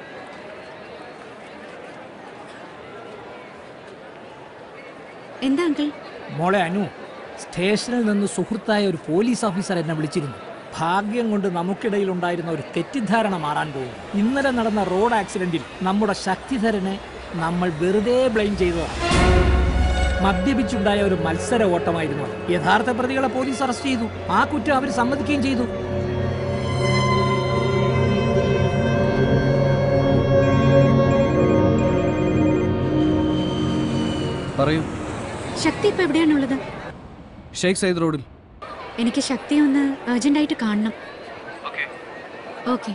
എന്താ അങ്കിൾ മോളെ അനു സ്റ്റേഷനിൽ നിന്ന് സുഹൃത്തായ ഒരു പോലീസ് ഓഫീസർ എന്നെ വിളിച്ചിരുന്നു ഭാഗ്യം കൊണ്ട് നമുക്കിടയിൽ ഉണ്ടായിരുന്ന ഒരു തെറ്റിദ്ധാരണ മാറാൻ പോകും ഇന്നലെ നടന്ന റോഡ് ആക്സിഡന്റിൽ നമ്മുടെ ശക്തിധരനെ നമ്മൾ വെറുതെ ബ്ലെയിം ചെയ്തതാണ് മദ്യപിച്ചുണ്ടായ ഒരു മത്സര ഓട്ടമായിരുന്നു അത് യഥാർത്ഥ പ്രതികളെ പോലീസ് അറസ്റ്റ് ചെയ്തു ആ കുറ്റം അവർ സമ്മതിക്കുകയും ചെയ്തു പറയൂ ശക്തി ഇപ്പൊ എവിടെയാണുള്ളത് ഷെയ്ഖ് സയ്യിദ് റോഡിൽ എനിക്ക് ശക്തി ഒന്ന് അർജന്റായിട്ട് കാണണം ഓക്കെ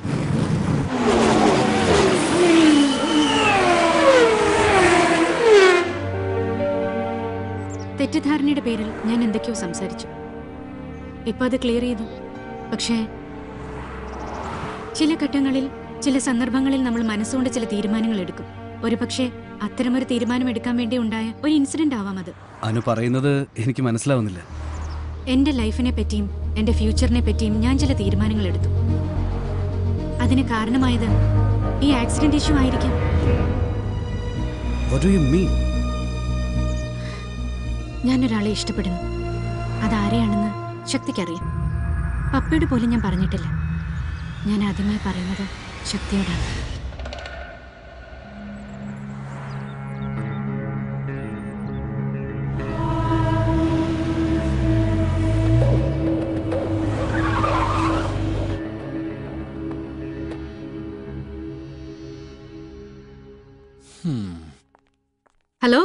തെറ്റിദ്ധാരണയുടെ പേരിൽ ഞാൻ എന്തൊക്കെയോ സംസാരിച്ചു ഇപ്പൊ അത് ക്ലിയർ ചെയ്തു പക്ഷേ ചില ഘട്ടങ്ങളിൽ ചില സന്ദർഭങ്ങളിൽ നമ്മൾ മനസ്സുകൊണ്ട് ചില തീരുമാനങ്ങൾ എടുക്കും ഒരു പക്ഷേ അത്തരമൊരു തീരുമാനം എടുക്കാൻ വേണ്ടി ഉണ്ടായ ഒരു ഇൻസിഡന്റ് ആവാം അത് അനു പറയുന്നത് എനിക്ക് മനസ്സിലാവുന്നില്ല എന്റെ ലൈഫിനെ പറ്റിയും എന്റെ ഫ്യൂച്ചറിനെ പറ്റിയും ഞാൻ ചില തീരുമാനങ്ങൾ എടുത്തു അതിന് കാരണമായത് ഈ ആക്സിഡന്റ് ഇഷ്യൂ ആയിരിക്കാം What do you mean? ഞാൻ ഒരാളെ ഇഷ്ടപ്പെടുന്നു അതാരെയാണെന്ന് ശക്തിക്കറിയാം പപ്പയോട് പോലും ഞാൻ പറഞ്ഞിട്ടില്ല ഞാൻ ആദ്യമായി പറയുന്നത് ശക്തിയോടാണ് ഹലോ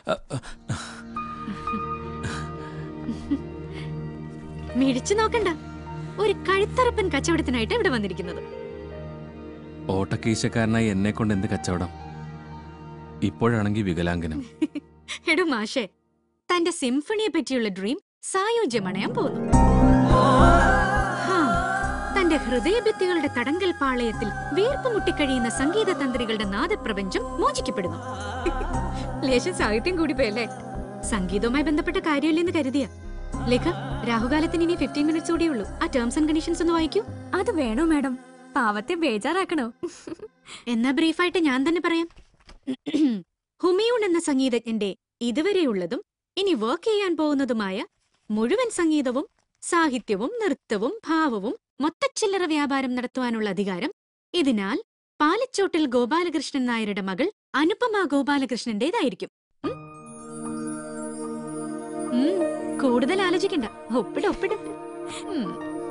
മിഴിച്ചു നോക്കണ്ട ഒരു കഴുത്തറപ്പൻ കച്ചവടത്തിനായിട്ട് ഇവിടെ വന്നിരിക്കുന്നത് ഓട്ടക്കീശക്കാരനായി എന്നെ കൊണ്ട് എന്ത് കച്ചവടം ഇപ്പോഴാണെങ്കിൽ വികലാംഗനം എടോ മാഷേ തന്റെ സിംഫണിയെ പറ്റിയുള്ള ഡ്രീം സായോജ്യമണയാൻ പോകുന്നു ഹാ, തന്റെ ഹൃദയഭിത്തികളുടെ തടങ്കൽ പാളയത്തിൽ വീർപ്പ് മുട്ടിക്കഴിയുന്ന സംഗീത തന്ത്രികളുടെ നാദപ്രപഞ്ചം മോചിക്കപ്പെടുന്നു ലേശം സാഹിത്യം കൂടി പോയല്ലേ സംഗീതവുമായി ബന്ധപ്പെട്ട കാര്യമില്ലെന്ന് കരുതിയ ലേഖ രാഹുകാലത്തിന് ഇനി ഫിഫ്റ്റീൻ മിനിറ്റ്സ് കൂടിയേ ഉള്ളൂ ആ ടേംസ് ആൻഡ് കണ്ടീഷൻസ് ഒന്ന് വായിക്കൂ അത് വേണോ മാഡം പാവത്തെ ബേജാറാക്കണോ എന്നാ ബ്രീഫായിട്ട് ഞാൻ തന്നെ പറയാം ഹുമയൂൺ എന്ന സംഗീതജ്ഞന്റെ ഇതുവരെയുള്ളതും ഇനി വർക്ക് ചെയ്യാൻ പോകുന്നതുമായ മുഴുവൻ സംഗീതവും സാഹിത്യവും നൃത്തവും ഭാവവും മൊത്തച്ചില്ലറ വ്യാപാരം നടത്തുവാനുള്ള അധികാരം ഇതിനാൽ പാലച്ചോട്ടിൽ ഗോപാലകൃഷ്ണൻ നായരുടെ മകൾ അനുപമ ഗോപാലകൃഷ്ണന്റേതായിരിക്കും ഉം? ഉം കൂടുതൽ ആലോചിക്കണ്ട ഒപ്പിട് ഒപ്പിട് ഉം.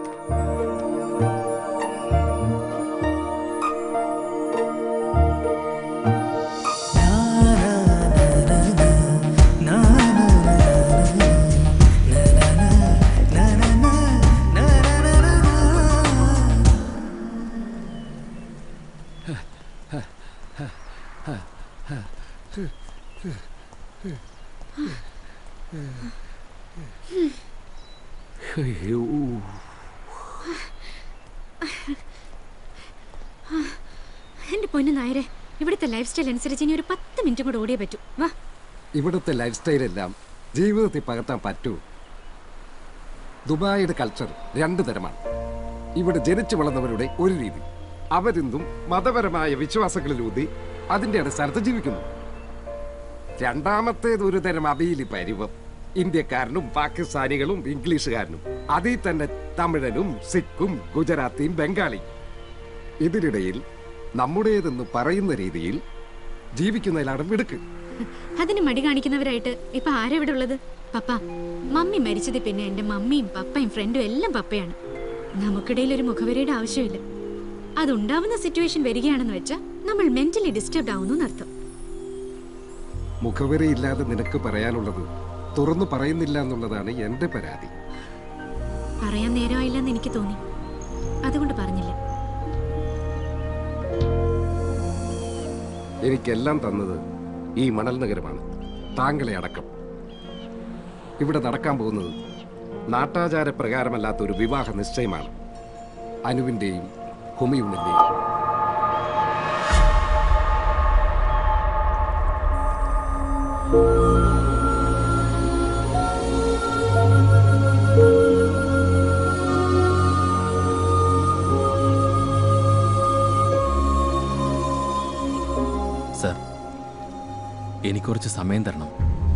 എന്റെ പൊന്നു നായരെ ഇവിടുത്തെ ലൈഫ് സ്റ്റൈൽ അനുസരിച്ച് ഇനി ഒരു പത്ത് മിനിറ്റ് കൂടെ ഓടിയേ പറ്റൂ വാ ഇവിടുത്തെ ലൈഫ് സ്റ്റൈലെല്ലാം ജീവിതത്തിൽ പകർത്താൻ പറ്റൂ ദുബായിയുടെ കൾച്ചർ രണ്ടു തരമാണ് ഇവിടെ ജനിച്ചു വളർന്നവരുടെ ഒരു രീതി അവരിന്നും മതപരമായ വിശ്വാസങ്ങളിലൂന്നി അതിന്റെ അടിസ്ഥാനത്ത് ജീവിക്കുന്നു രണ്ടാമത്തേത് ഒരു തരം അവിയിലി പരിവം ഇന്ത്യക്കാരനും പാകിസ്ഥാനികളും ഇംഗ്ലീഷുകാരനും അതിൽ തന്നെ തമിഴനും സിഖും ഗുജറാത്തിയും ബംഗാളിയും ഇതിനിടയിൽ നമ്മുടേതെന്ന് പറയുന്ന രീതിയിൽ ജീവിക്കുന്നതിലാണ് മിടുക്ക് അതിന് മടി കാണിക്കുന്നവരായിട്ട് ഇപ്പൊ ആരാ ഇവിടെ ഉള്ളത് പപ്പ മമ്മി മരിച്ചത് പിന്നെ എന്റെ മമ്മിയും പപ്പയും ഫ്രണ്ടും എല്ലാം പപ്പയാണ് നമുക്കിടയിൽ ഒരു മുഖവരിയുടെ ആവശ്യമില്ല അതുണ്ടാവുന്ന സിറ്റുവേഷൻ വരികയാണെന്ന് വെച്ചാൽ നമ്മൾ മെന്റലി ഡിസ്റ്റർബ്ഡ് ആവുന്നു എന്നർത്ഥം മുഖവരയില്ലാതെ നിനക്ക് പറയാനുള്ളത് തുറന്നു പറയുന്നില്ല എന്നുള്ളതാണ് എന്റെ പരാതി പറയാൻ നേരമായില്ലെന്ന് എനിക്ക് തോന്നി അതുകൊണ്ട് പറഞ്ഞില്ല എനിക്കെല്ലാം തന്നത് ഈ മണൽ നഗരമാണ് താങ്കളെ അടക്കം ഇവിടെ നടക്കാൻ പോകുന്നത് നാട്ടാചാര പ്രകാരമല്ലാത്ത ഒരു വിവാഹ നിശ്ചയമാണ് അനുവിന്റെയും ഹുമയൂണിന്റെയും സർ എനിക്ക് കുറച്ച് സമയം തരണം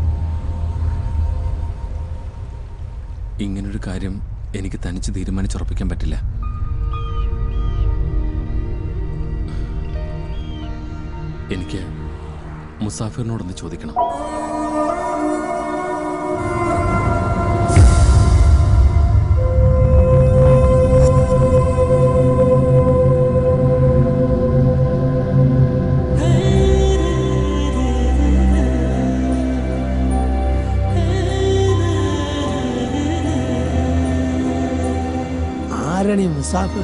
ഇങ്ങനൊരു കാര്യം എനിക്ക് തനിച്ച് തീരുമാനിച്ചുറപ്പിക്കാൻ പറ്റില്ല എനിക്ക് മുസാഫിറിനോടൊന്ന് ചോദിക്കണം ആരാണ് ഈ മുസാഫിർ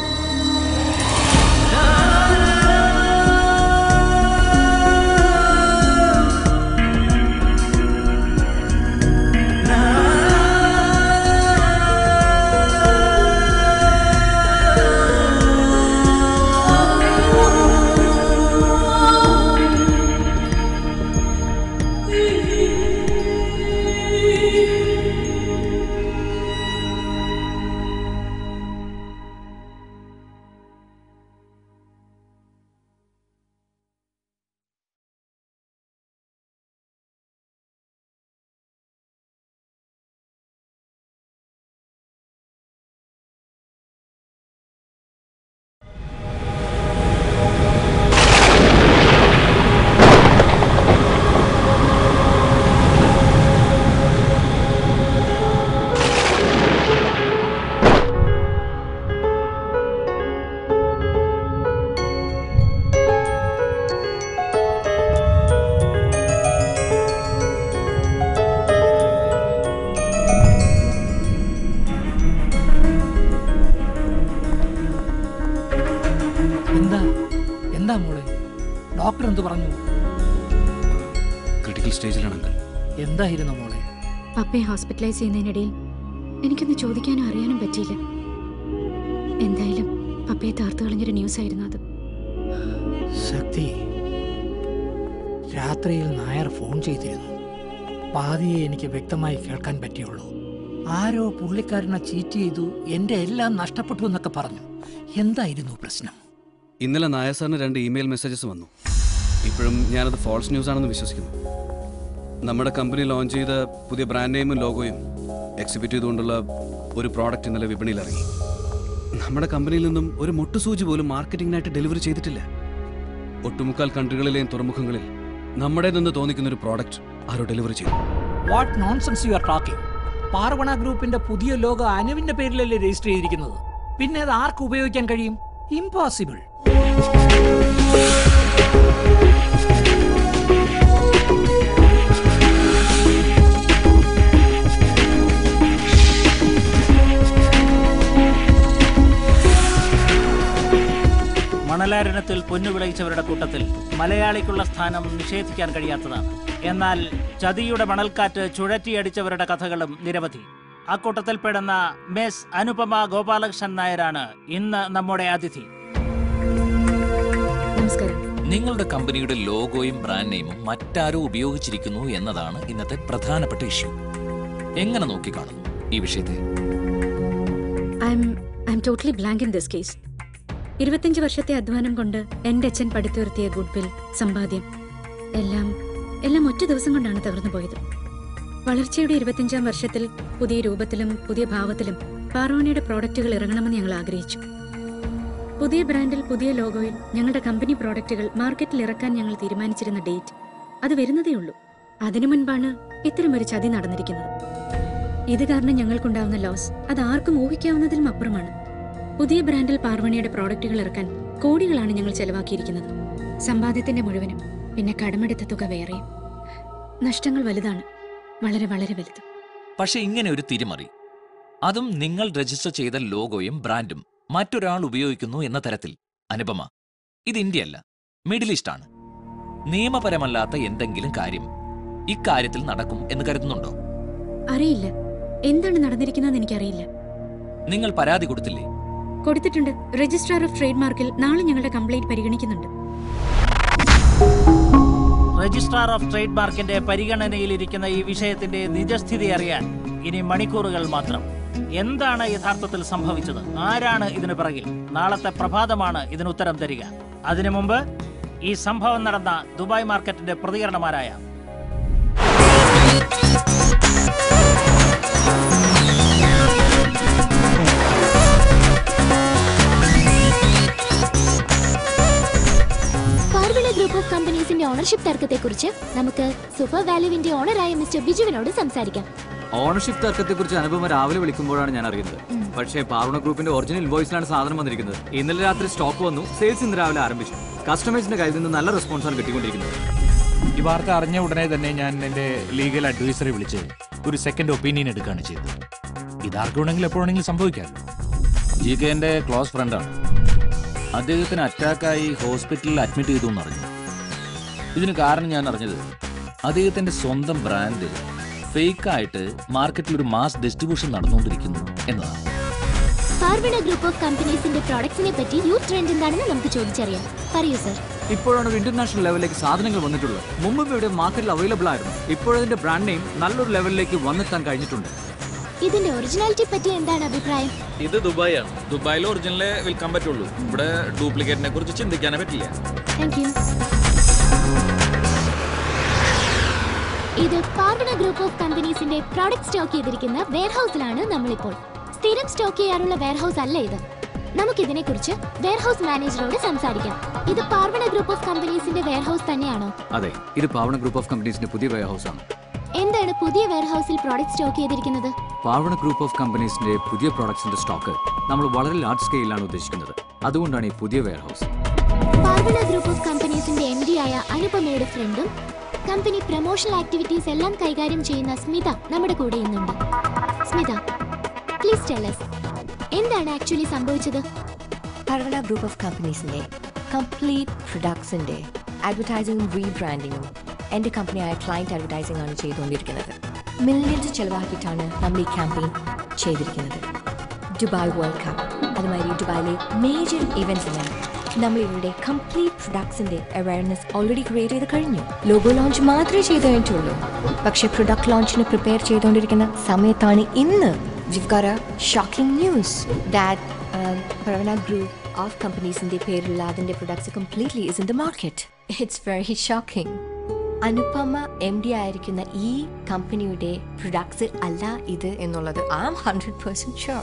എന്താ എന്താ മോളെ ഡോക്ടർ എന്ത് പറഞ്ഞു ക്രിട്ടിക്കൽ സ്റ്റേജിലാണ് അങ്കിൾ എന്തായിരുന്നു മോളെ പപ്പയെ ഹോസ്പിറ്റലൈസ് ചെയ്യുന്നതിനിടയിൽ എനിക്കൊന്ന് ചോദിക്കാനും അറിയാനും പറ്റിയില്ല എന്തായാലും പപ്പയെ താർത്തു കളഞ്ഞൊരു ന്യൂസ് ആയിരുന്നു അത് ശക്തി രാത്രിയിൽ നായർ ഫോൺ ചെയ്തിരുന്നു പാതിയെ എനിക്ക് വ്യക്തമായി കേൾക്കാൻ പറ്റിയുള്ളൂ ആരോ പുള്ളിക്കാരനെ ചീറ്റ് ചെയ്തു എന്റെ എല്ലാം നഷ്ടപ്പെട്ടു എന്നൊക്കെ പറഞ്ഞു എന്തായിരുന്നു പ്രശ്നം ഇന്നലെ നായർ സാറിന് രണ്ട് ഇമെയിൽ മെസ്സേജസ് വന്നു ഇപ്പോഴും ഞാനത് ഫോൾസ് ന്യൂസ് ആണെന്ന് വിശ്വസിക്കുന്നു നമ്മുടെ കമ്പനി ലോഞ്ച് ചെയ്ത പുതിയ ബ്രാൻഡ് നെയിമും ലോഗോയും എക്സിബിറ്റ് ചെയ്തുകൊണ്ടുള്ള ഒരു പ്രോഡക്റ്റ് ഇന്നലെ വിപണിയിൽ ഇറങ്ങി നമ്മുടെ കമ്പനിയിൽ നിന്നും ഒരു മുട്ടുസൂചി പോലും മാർക്കറ്റിംഗിനായിട്ട് ഡെലിവറി ചെയ്തിട്ടില്ല ഒട്ടുമുക്കാൽ കൺട്രികളിലെയും തുറമുഖങ്ങളിൽ നമ്മുടേതെന്ന് തോന്നിക്കുന്ന ഒരു പ്രോഡക്റ്റ് ആരോ ഡെലിവറി ചെയ്തു what nonsense you are talking Parvana ഗ്രൂപ്പിന്റെ പുതിയ ലോഗോ അനുവിന്റെ പേരിലല്ലേ രജിസ്റ്റർ ചെയ്തിരിക്കുന്നത് പിന്നെ അത് ആർക്ക് ഉപയോഗിക്കാൻ കഴിയും ഇമ്പോസിബിൾ മണലാരണത്തിൽ പൊന്നു വിളയിച്ചവരുടെ കൂട്ടത്തിൽ മലയാളിക്കുള്ള സ്ഥാനം നിഷേധിക്കാൻ കഴിയാത്തതാണ് എന്നാൽ ചതിയുടെ മണൽക്കാറ്റ് ചുഴറ്റിയടിച്ചവരുടെ കഥകളും നിരവധി അക്കൂട്ടത്തിൽപ്പെടുന്ന മിസ് അനുപമ ഗോപാലകൃഷ്ണൻ നായരാണ് ഇന്ന് നമ്മുടെ അതിഥി നമസ്കാരം നിങ്ങളുടെ കമ്പനിയുടെ ലോഗോയും ബ്രാൻഡ് നെയിമും മറ്റാരോ ഉപയോഗിച്ചിരിക്കുന്നു എന്നതാണ് ഇന്നത്തെ പ്രധാനപ്പെട്ട ഇഷ്യൂ എങ്ങനെ നോക്കിക്കാണുന്നു ഈ വിഷയത്തെ I am I am totally blank in this case ഇരുപത്തിയഞ്ച് വർഷത്തെ അധ്വാനം കൊണ്ട് എൻ്റെ അച്ഛൻ പടുത്തുയർത്തിയ ഗുഡ് വിൽ സമ്പാദ്യം എല്ലാം എല്ലാം ഒറ്റ ദിവസം കൊണ്ടാണ് തകർന്നു പോയത് വളർച്ചയുടെ ഇരുപത്തിയഞ്ചാം വർഷത്തിൽ പുതിയ രൂപത്തിലും പുതിയ ഭാവത്തിലും പാറോണിയുടെ പ്രോഡക്റ്റുകൾ ഇറങ്ങണമെന്ന് ഞങ്ങൾ ആഗ്രഹിച്ചു പുതിയ ബ്രാൻഡിൽ പുതിയ ലോഗോയിൽ ഞങ്ങളുടെ കമ്പനി പ്രോഡക്റ്റുകൾ മാർക്കറ്റിൽ ഇറക്കാൻ ഞങ്ങൾ തീരുമാനിച്ചിരുന്ന ഡേറ്റ് അത് വരുന്നതേ ഉള്ളൂ അതിനു മുൻപാണ് ഇത്തരമൊരു ചതി നടന്നിരിക്കുന്നത് ഇത് കാരണം ഞങ്ങൾക്കുണ്ടാവുന്ന ലോസ് അത് ആർക്കും ഊഹിക്കാവുന്നതിലും അപ്പുറമാണ് പുതിയ ബ്രാൻഡിൽ പാർവണിയുടെ പ്രോഡക്റ്റുകൾ ഇറക്കാൻ കോടികളാണ് ഞങ്ങൾ ചെലവാക്കിയിരിക്കുന്നത് സമ്പാദ്യത്തിന്റെ മുഴുവനും പിന്നെ കടമെടുത്ത തുക വേറെയും നഷ്ടങ്ങൾ വലുതാണ് വളരെ വളരെ വലുത് പക്ഷെ ഇങ്ങനെ ഒരു തിരിമറി അതും നിങ്ങൾ രജിസ്റ്റർ ചെയ്ത ലോഗോയും ബ്രാൻഡും മറ്റൊരാൾ ഉപയോഗിക്കുന്നു എന്ന തരത്തിൽ അനുപമ ഇത് ഇന്ത്യയല്ല മിഡിൽ ഈസ്റ്റ് ആണ് നിയമപരമല്ലാത്ത എന്തെങ്കിലും കാര്യം ഇക്കാര്യത്തിൽ നടക്കും എന്ന് കരുതുന്നുണ്ടോ അറിയില്ല എന്താണ് നടന്നിരിക്കുന്നതെന്ന് എനിക്കറിയില്ല നിങ്ങൾ പരാതി കൊടുത്തില്ലേ കൊടുത്തിട്ടുണ്ട് രജിസ്ട്രാർ ഓഫ് ട്രേഡ് മാർക്കിൽ നാളെ ഞങ്ങളുടെ കംപ്ലൈന്റ് പരിഗണിക്കുന്നുണ്ട് രജിസ്ട്രാർ ഓഫ് ട്രേഡ് മാർക്കിന്റെ പരിഗണനയിലിരിക്കുന്ന ഈ വിഷയത്തിന്റെ നിജസ്ഥിതി അറിയാൻ ഇനി മണിക്കൂറുകൾ മാത്രം എന്താണ് യഥാർത്ഥത്തിൽ സംഭവിച്ചത് ആരാണ് ഇതിനു പിറകിൽ നാളത്തെ പ്രഭാതമാണ് ഇതിന് ഉത്തരം തരിക അതിനു മുമ്പ് ഈ സംഭവം നടന്ന ദുബായ് മാർക്കറ്റിന്റെ പ്രതികരണമാരായ പാർവിള ഗ്രൂപ്പ് ഓഫ് കമ്പനീസിന്റെ ഓണർഷിപ്പ് തർക്കത്തെക്കുറിച്ച് നമുക്ക് സൂപ്പർ വാല്യുവിന്റെ ഓണറായ മിസ്റ്റർ ബിജുവിനോട് സംസാരിക്കാം ഓണർഷിപ്പ് തർക്കത്തെക്കുറിച്ച് അനുപമ രാവിലെ വിളിക്കുമ്പോഴാണ് ഞാൻ അറിയുന്നത് പക്ഷേ പാർവണ ഗ്രൂപ്പിന്റെ ഒറിജിനൽ ഇൻവോയ്സിലാണ് സാധനം വന്നിരിക്കുന്നത് ഇന്നലെ രാത്രി സ്റ്റോക്ക് വന്നു സെയിൽസ് ഇന്ന് രാവിലെ ആരംഭിച്ചു കസ്റ്റമേഴ്സിന്റെ കയ്യിൽ നിന്ന് നല്ല റെസ്പോൺസാണ് കിട്ടിക്കൊണ്ടിരിക്കുന്നത് ഈ വാർത്ത അറിഞ്ഞ ഉടനെ തന്നെ ഞാൻ എൻ്റെ ലീഗൽ അഡ്വൈസറെ വിളിച്ച് ഒരു സെക്കൻഡ് ഒപ്പീനിയൻ എടുക്കുകയാണ് ചെയ്തത് ഇതാർക്ക് വേണമെങ്കിലും എപ്പോഴാണെങ്കിലും സംഭവിക്കാം ജി കെ എൻ്റെ ക്ലോസ് ഫ്രണ്ടാണ് അദ്ദേഹത്തിന് അറ്റാക്കായി ഹോസ്പിറ്റലിൽ അഡ്മിറ്റ് ചെയ്തു എന്നറിഞ്ഞു ഇതിന് കാരണം ഞാൻ അറിഞ്ഞത് അദ്ദേഹത്തിന്റെ സ്വന്തം ബ്രാൻഡ് ഫേക്കായിട്ട് മാർക്കറ്റിൽ ഒരു മാസ് ഡിസ്ട്രിബ്യൂഷൻ നടന്നുകൊണ്ടിരിക്കുന്നു എന്നതാണ് പാർവിള ഗ്രൂപ്പ് ഓഫ് കമ്പനീസിന്റെ പ്രോഡക്ട്സിനെ പറ്റി യൂത്ത് ട്രെൻഡ് എന്താണെന്ന് നമുക്ക് ചോദിച്ചറിയാം പറയൂ സർ ഇപ്പോഴാണ് ഒരു ഇന്റർനാഷണൽ ലെവലിലേക്ക് സാധനങ്ങൾ വന്നിട്ടുള്ളത് മുമ്പും ഇവിടെ മാർക്കറ്റിൽ അവൈലബിൾ ആയിരുന്നു ഇപ്പോഴതിന്റെ ബ്രാൻഡ് നെയിം നല്ലൊരു ലെവലിലേക്ക് വന്നെത്താൻ കഴിഞ്ഞിട്ടുണ്ട് ഇതിന്റെ ഒറിജിനാലിറ്റി പറ്റി എന്താണ് അഭിപ്രായം ഇത് ദുബായ് ആണ് ദുബായിൽ ഒറിജിനലേ വിൽക്കാൻ പറ്റുള്ളൂ ഇവിടെ ഡ്യൂപ്ലിക്കേറ്റിനെ കുറിച്ച് ചിന്തിക്കാനേ പറ്റില്ല താങ്ക് യു ഇത് പാർവണ ഗ്രൂപ്പ് ഓഫ് കമ്പനീസിന്റെ പ്രോഡക്റ്റ് സ്റ്റോക്ക് ചെയ്തിരിക്കുന്ന വെയർഹൌസിലാണ് നമ്മളിപ്പോൾ സ്ഥിരം സ്റ്റോക്ക് ചെയ്യാറുള്ള വെയർഹൌസ് അല്ല ഇത് നമുക്കിതിനെ കുറിച്ച് വെയർഹൌസ് മാനേജറോട് സംസാരിക്കാം ഇത് പാർവണ ഗ്രൂപ്പ് ഓഫ് കമ്പനീസിന്റെ വെയർഹൌസ് തന്നെയാണോ അതെ ഇത് പാവണ ഗ്രൂപ്പ് ഓഫ് കമ്പനീസിന്റെ പുതിയ വെയർ ഹൗസ് ആണ് എന്താണ് പുതിയ വെയർഹൌസിൽ പ്രോഡക്റ്റ് സ്റ്റോക്ക് ചെയ്തിരിക്കുന്നത് പാവണ ഗ്രൂപ്പ് ഓഫ് കമ്പനീസിന്റെ പുതിയ പ്രോഡക്ട്സിന്റെ സ്റ്റോക്ക് നമ്മൾ വളരെ ലാർജ് സ്കെയിലാണ് ഉദ്ദേശിക്കുന്നത് അതുകൊണ്ടാണ് ഈ പുതിയ warehouse Parvana group of കമ്പനീസിന്റെ എം ഡി ആയ അനുപമയുടെ ഫ്രണ്ടും കമ്പനി പ്രൊമോഷണൽ ആക്ടിവിറ്റീസ് എല്ലാം കൈകാര്യം ചെയ്യുന്ന സ്മിത നമ്മുടെ കൂടെ ഇന്നുണ്ട് സ്മിത പ്ലീസ് ടെല്ലസ് എന്താണ് ആക്ച്വലി സംഭവിച്ചത് പർവണ ഗ്രൂപ്പ് ഓഫ് കമ്പനീസിന്റെ കംപ്ലീറ്റ് പ്രൊഡക്ട്സിന്റെ അഡ്വർടൈസിങ്ങും റീബ്രാൻഡിങ്ങും എൻ്റെ കമ്പനിയായ ക്ലയൻറ്റ് അഡ്വർടൈസിംഗ് ആണ് ചെയ്തുകൊണ്ടിരിക്കുന്നത് മില്യൺസ് ചെലവാക്കിയിട്ടാണ് നമ്മൾ ഈ ക്യാമ്പയിൻ ചെയ്തിരിക്കുന്നത് ദുബായ് വേൾഡ് കപ്പ് അതുമാതിരി ദുബായിലെ മേജർ ഇവൻറ്റ്സിനായി നമ്മൾ ഇവരുടെ കംപ്ലീറ്റ് പ്രൊഡക്ട്സിന്റെ അവയർനെസ് ഓൾറെഡി ക്രിയേറ്റ് ചെയ്ത് കഴിഞ്ഞു ലോഗോ ലോഞ്ച് മാത്രമേ ചെയ്തു കഴിഞ്ഞിട്ടുള്ളൂ പക്ഷേ പ്രൊഡക്റ്റ് ലോഞ്ചിന് പ്രിപ്പയർ ചെയ്തുകൊണ്ടിരിക്കുന്ന സമയത്താണ് ഇന്ന് we've got a shocking news that Parvana group of കമ്പനീസിന്റെ പേരിലുള്ള അതിന്റെ products completely is in the market it's very shocking Anupama M D ആയിരിക്കുന്ന ഈ കമ്പനിയുടെ പ്രൊഡക്ട്സ് അല്ല ഇത് എന്നുള്ളത് I am hundred percent sure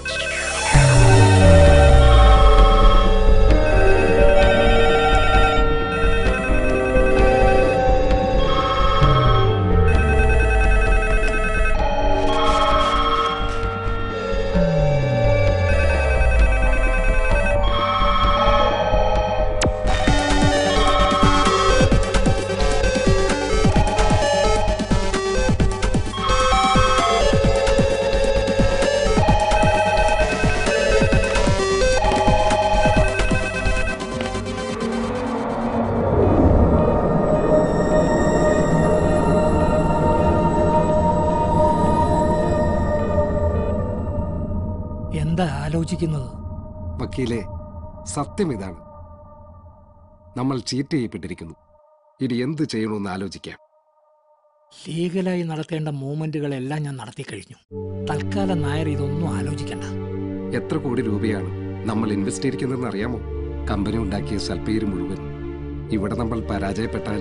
ആലോചിക്കുന്നത് വക്കീലെ സത്യം ഇതാണ് നമ്മൾ ചീറ്റ് ചെയ്യപ്പെട്ടിരിക്കുന്നു ഇനി എന്ത് ചെയ്യണമെന്ന് ആലോചിക്കാം ലീഗലായി നടത്തേണ്ട മൂവ്മെന്റുകളെല്ലാം ഞാൻ നടത്തി കഴിഞ്ഞു തൽക്കാലം നായർ ഇതൊന്നും ആലോചിക്കണ്ട എത്ര കോടി രൂപയാണ് നമ്മൾ ഇൻവെസ്റ്റ് ചെയ്തിരിക്കുന്നതെന്ന് അറിയാമോ കമ്പനി ഉണ്ടാക്കിയ സൽപ്പേര് മുഴുവൻ ഇവിടെ നമ്മൾ പരാജയപ്പെട്ടാൽ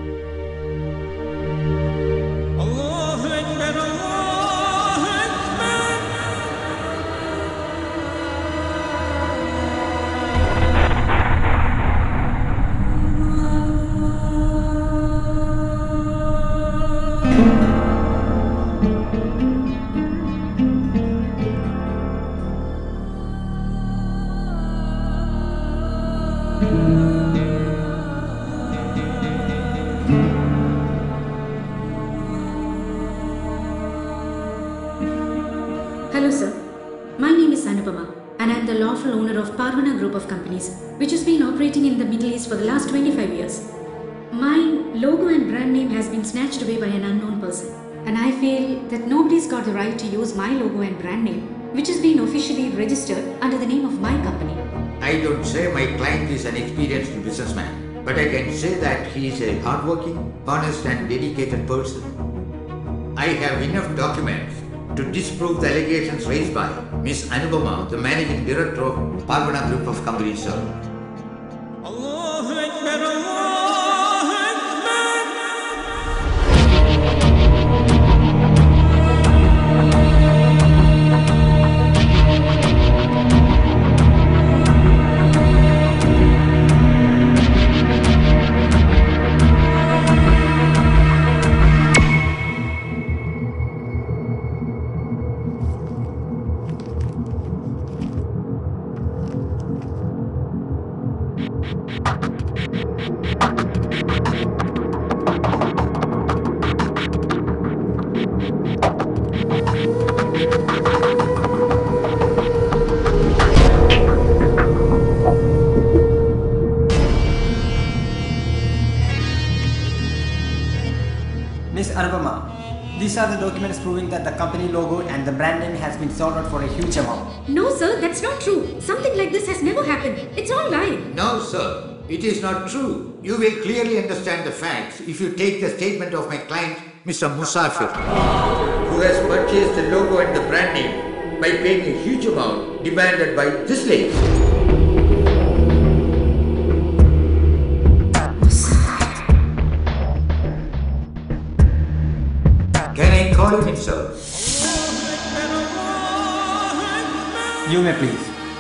Hello, sir. My name is Anupama, and I'm the lawful owner of Parvana Group of Companies, which has been operating in the Middle East for the last 25 years. My logo and brand name has been snatched away by an unknown person, and I feel that nobody's got the right to use my logo and brand name, which has been officially registered under the name of my company. I don't say my client is an experienced businessman, but I can say that he is a hardworking, honest, and dedicated person. I have enough documents to disprove the allegations raised by Miss Anubama, the managing director of Parvana Group of Companies, sir. Miss Anupama, these are the documents proving that the company logo and the brand name has been sold out for a huge amount. No, sir, that's not true. Something like this has never happened. It's all lie. No, sir, it is not true. You will clearly understand the facts if you take the statement of my client, Mr. Musafir, who has purchased the logo and the brand name by paying a huge amount demanded by this lady. Can I call him, sir? You may please.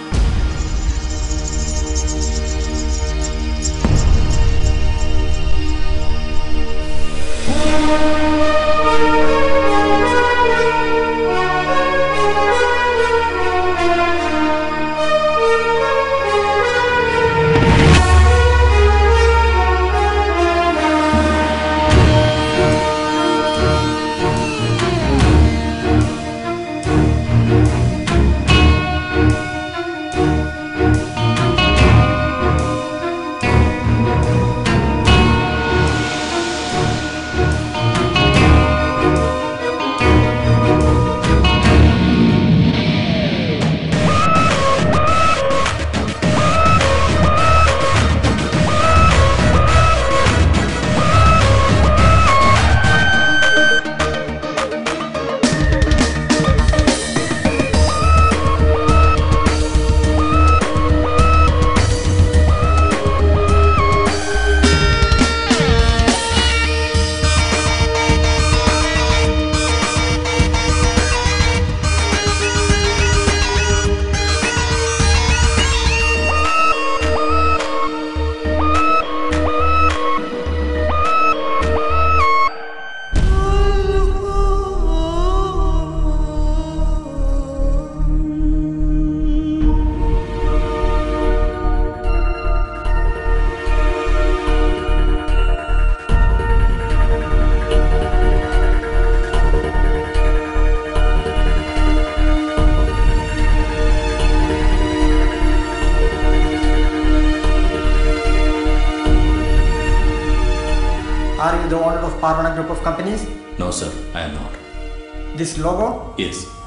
Are you the owner of Parvana Group of Companies? No, sir, I am not. This logo? Yes,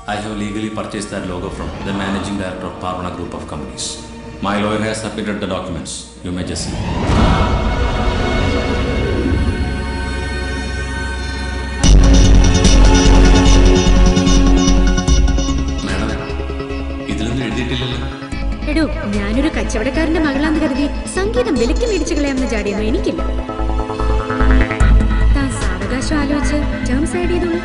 I have legally purchased that logo from the managing director of Parvana Group of Companies. My lawyer has submitted the documents. You may just see. Madam ഇതിലൊന്നും എഴുതിയിട്ടില്ലല്ലോ എടോ ഞാനൊരു കച്ചവടക്കാരന്റെ മകളാന്ന് കരുതി സംഗീതം വിലക്ക് മേടിച്ചു കളയാമെന്ന് ചാടിയൊന്നും എനിക്കില്ല താൻ സാവകാശം ആലോചിച്ച് ടേംസ് ആഡ് ചെയ്തോളൂ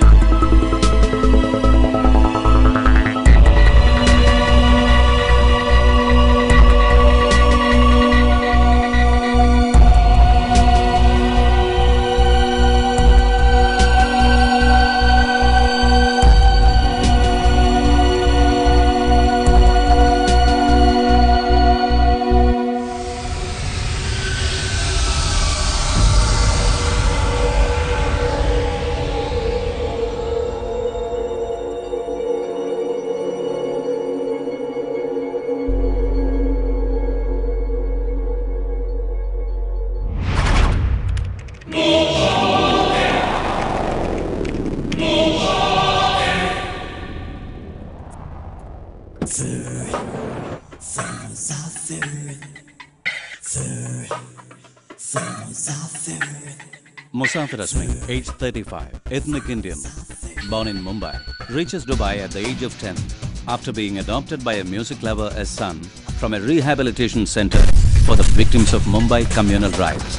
Musafir Asmi, age 35, ethnic Indian, born in Mumbai, reaches Dubai at the age of 10 after being adopted by a music lover as son from a rehabilitation center for the victims of Mumbai communal riots.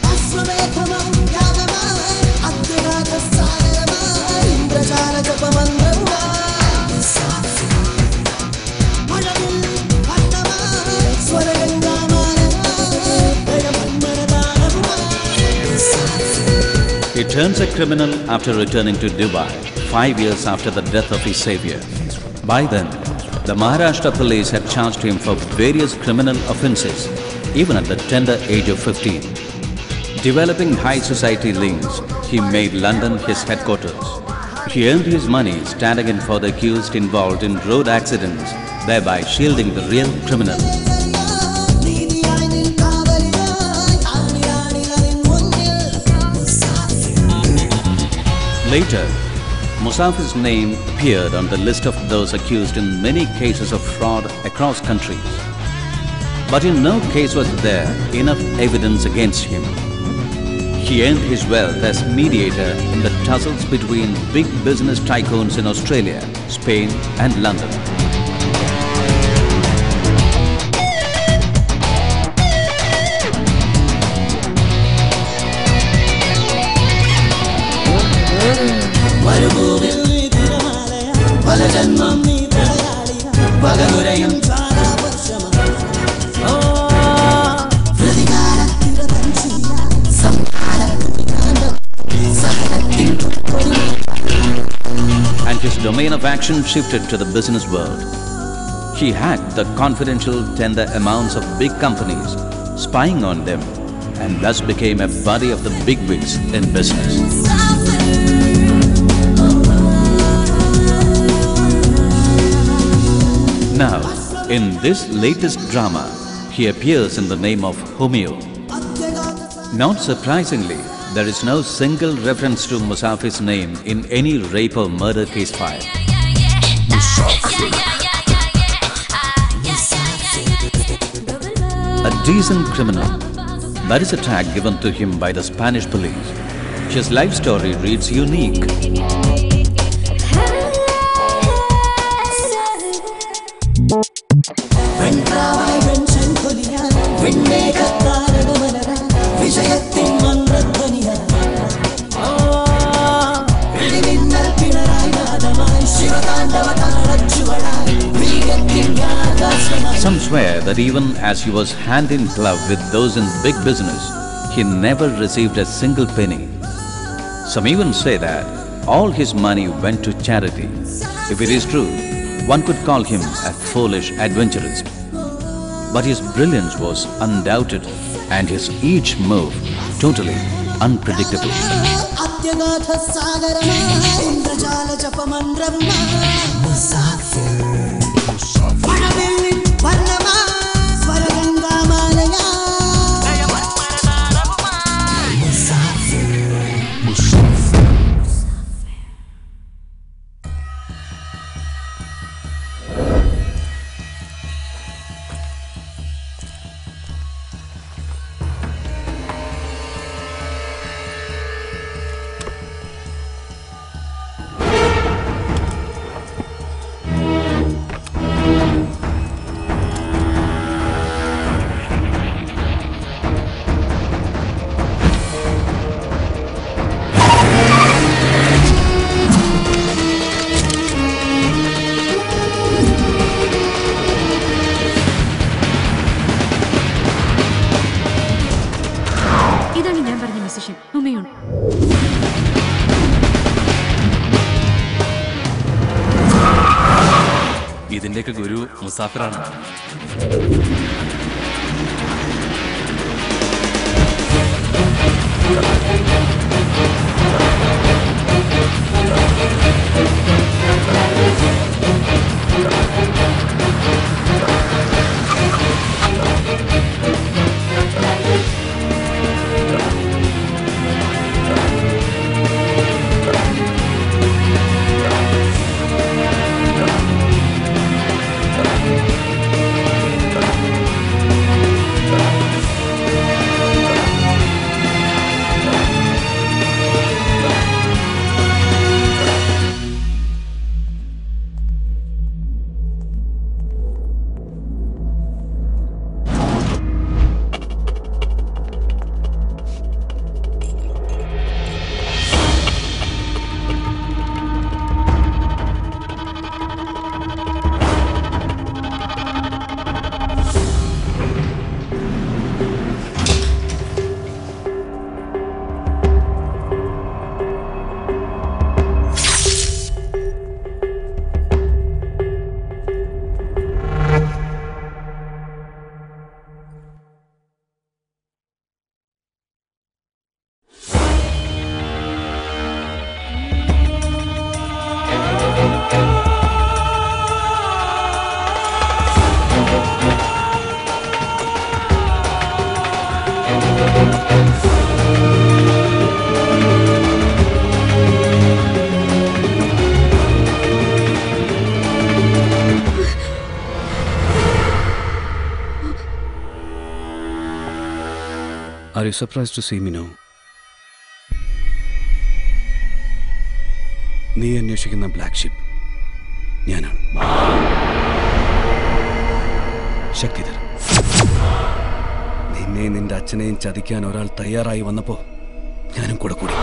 He turns a criminal after returning to Dubai, five years after the death of his savior. By then, the Maharashtra police had charged him for various criminal offences, even at the tender age of 15. Developing high society links, he made London his headquarters. He earned his money standing in for the accused involved in road accidents, thereby shielding the real criminal. Later, Musafir's name appeared on the list of those accused in many cases of fraud across countries. But in no case was there enough evidence against him. He earned his wealth as mediator in the tussles between big business tycoons in Australia, Spain, and London. മരുഭൂമിൽ നീ തിരമാലയ പല ജന്മം നീ പ്രളയാളിയ പകലുരയും ജ്വാലാവർഷമായി. ഓ, പ്രതികാരത്തിരതഞ്ചിയ സംഹാരത്തുടികാന്തം സഹനത്തിൻ പൊടി and his domain of action shifted to the business world. He hacked the confidential tender amounts of big companies, spying on them, and thus became a buddy of the bigwigs in business. Now, in this latest drama, he appears in the name of Humio. Not surprisingly, there is no single reference to Musafir's name in any rape or murder case file. A decent criminal. That is a tag given to him by the Spanish police. His life story reads unique. വെൺപ്രാവായി വെൺചെങ്കൊലിയാൻ വെണ്ണേകത്താരകമലരാൻ വിജയത്തിൻ മന്ത്രധ്വനിയാൻ ഓ, ഇടിമിന്നൽ Pinarayi നാദമായി ശിവതാണ്ഡവ താളച്ചുവടായി വീര്യത്തിൻ യാഗാശ്രമായി Some swear that even as he was hand in glove with those in big business, he never received a single penny. Some even say that all his money went to charity. If it is true, one could call him a foolish adventurist. But his brilliance was undoubted and his each move totally unpredictable. അത്യഗാധ സാഗരമായി ഇന്ദ്രജാല ജപമന്ത്രവുമായി Musafir മഴവില്ലിൻ വർണ്ണമായി സ്വരഗംഗാമാലയായി മുസാഫിർ ഇതാണ് ഞാൻ പറഞ്ഞ musician Humayun ഇതിന്റെയൊക്കെ ഗുരു മുസാഫിറാണ് Are you surprised to see me now? നീ അന്വേഷിക്കുന്ന black ship ഞാനാണ് ശക്തിധർ നിന്നെയും നിന്റെ അച്ഛനെയും ചതിക്കാൻ ഒരാൾ തയ്യാറായി വന്നപ്പോ ഞാനും കൂടെ കൂടി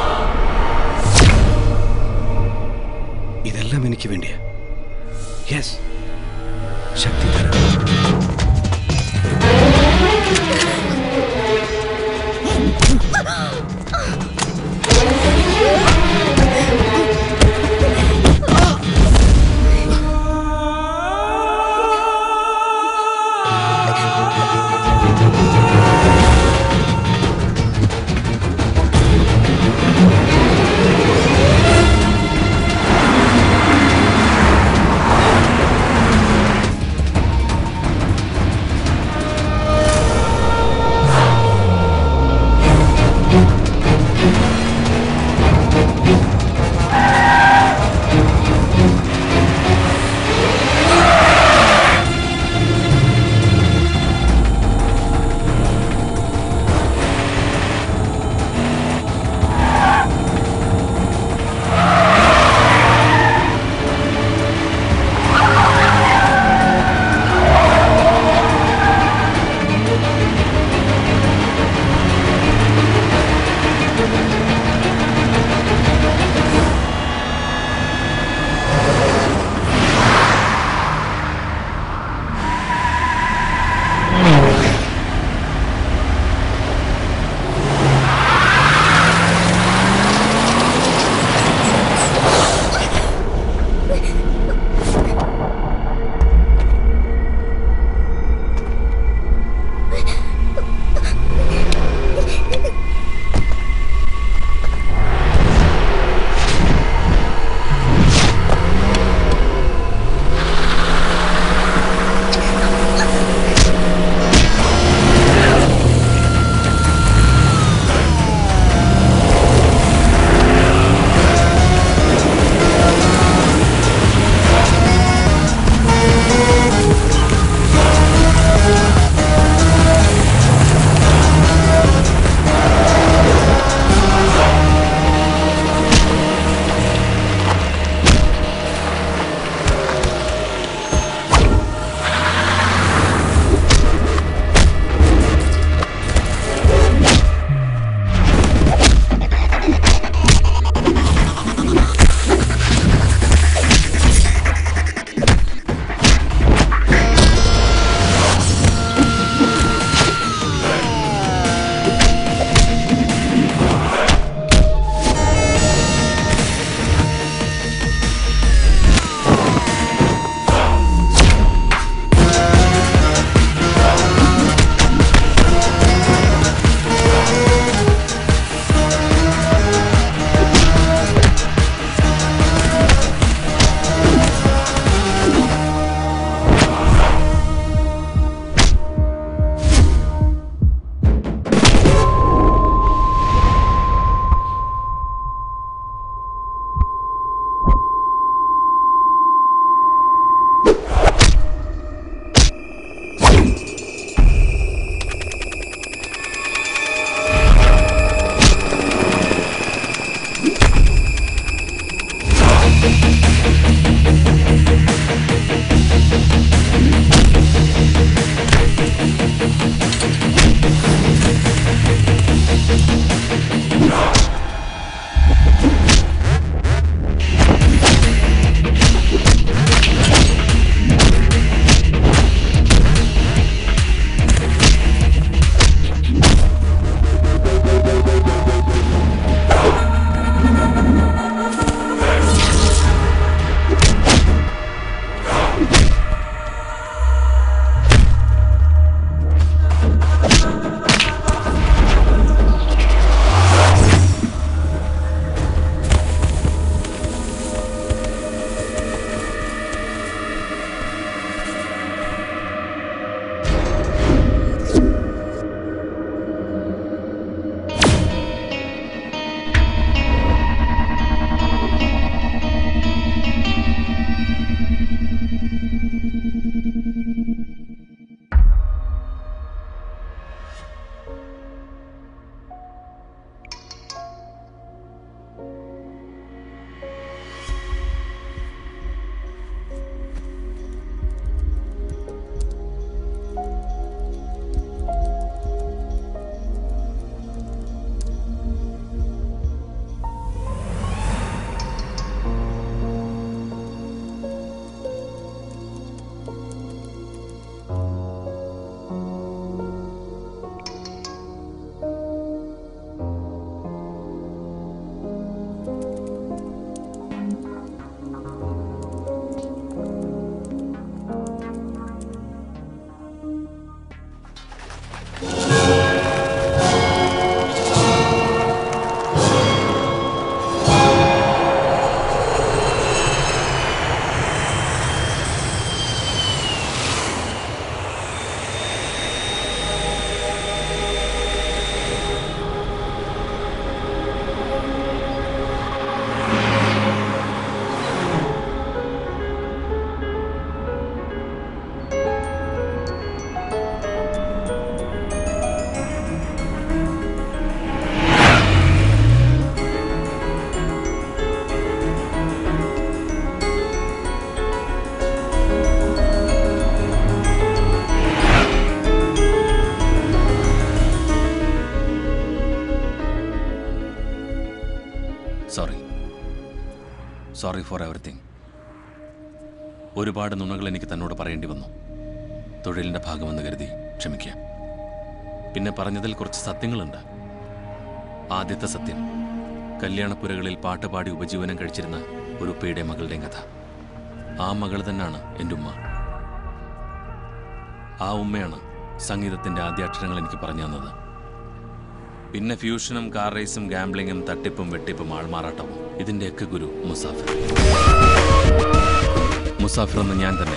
ഇതെല്ലാം എനിക്ക് വേണ്ടിയാ yes Shaktidhar sorry for everything ഒരുപാട് നുണകൾ എനിക്ക് തന്നോട് പറയേണ്ടി വന്നു തൊഴിലിൻ്റെ ഭാഗമെന്ന് കരുതി ക്ഷമിക്കുക പിന്നെ പറഞ്ഞതിൽ കുറച്ച് സത്യങ്ങളുണ്ട് ആദ്യത്തെ സത്യം കല്യാണപ്പുരകളിൽ പാട്ടുപാടി ഉപജീവനം കഴിച്ചിരുന്ന ഒരു ഉപ്പയുടെ മകളുടെയും കഥ ആ മകൾ തന്നെയാണ് എൻ്റെ ഉമ്മ ആ ഉമ്മയാണ് സംഗീതത്തിൻ്റെ ആദ്യ അക്ഷരങ്ങൾ എനിക്ക് പറഞ്ഞു തന്നത് പിന്നെ ഫ്യൂഷനും കാർ റേസും ഗാംബ്ലിങ്ങും തട്ടിപ്പും വെട്ടിപ്പും ആൾമാറാട്ടവും ഇതിൻ്റെയൊക്കെ ഗുരു മുസാഫിർ മുസാഫിർ എന്ന് ഞാൻ തന്നെ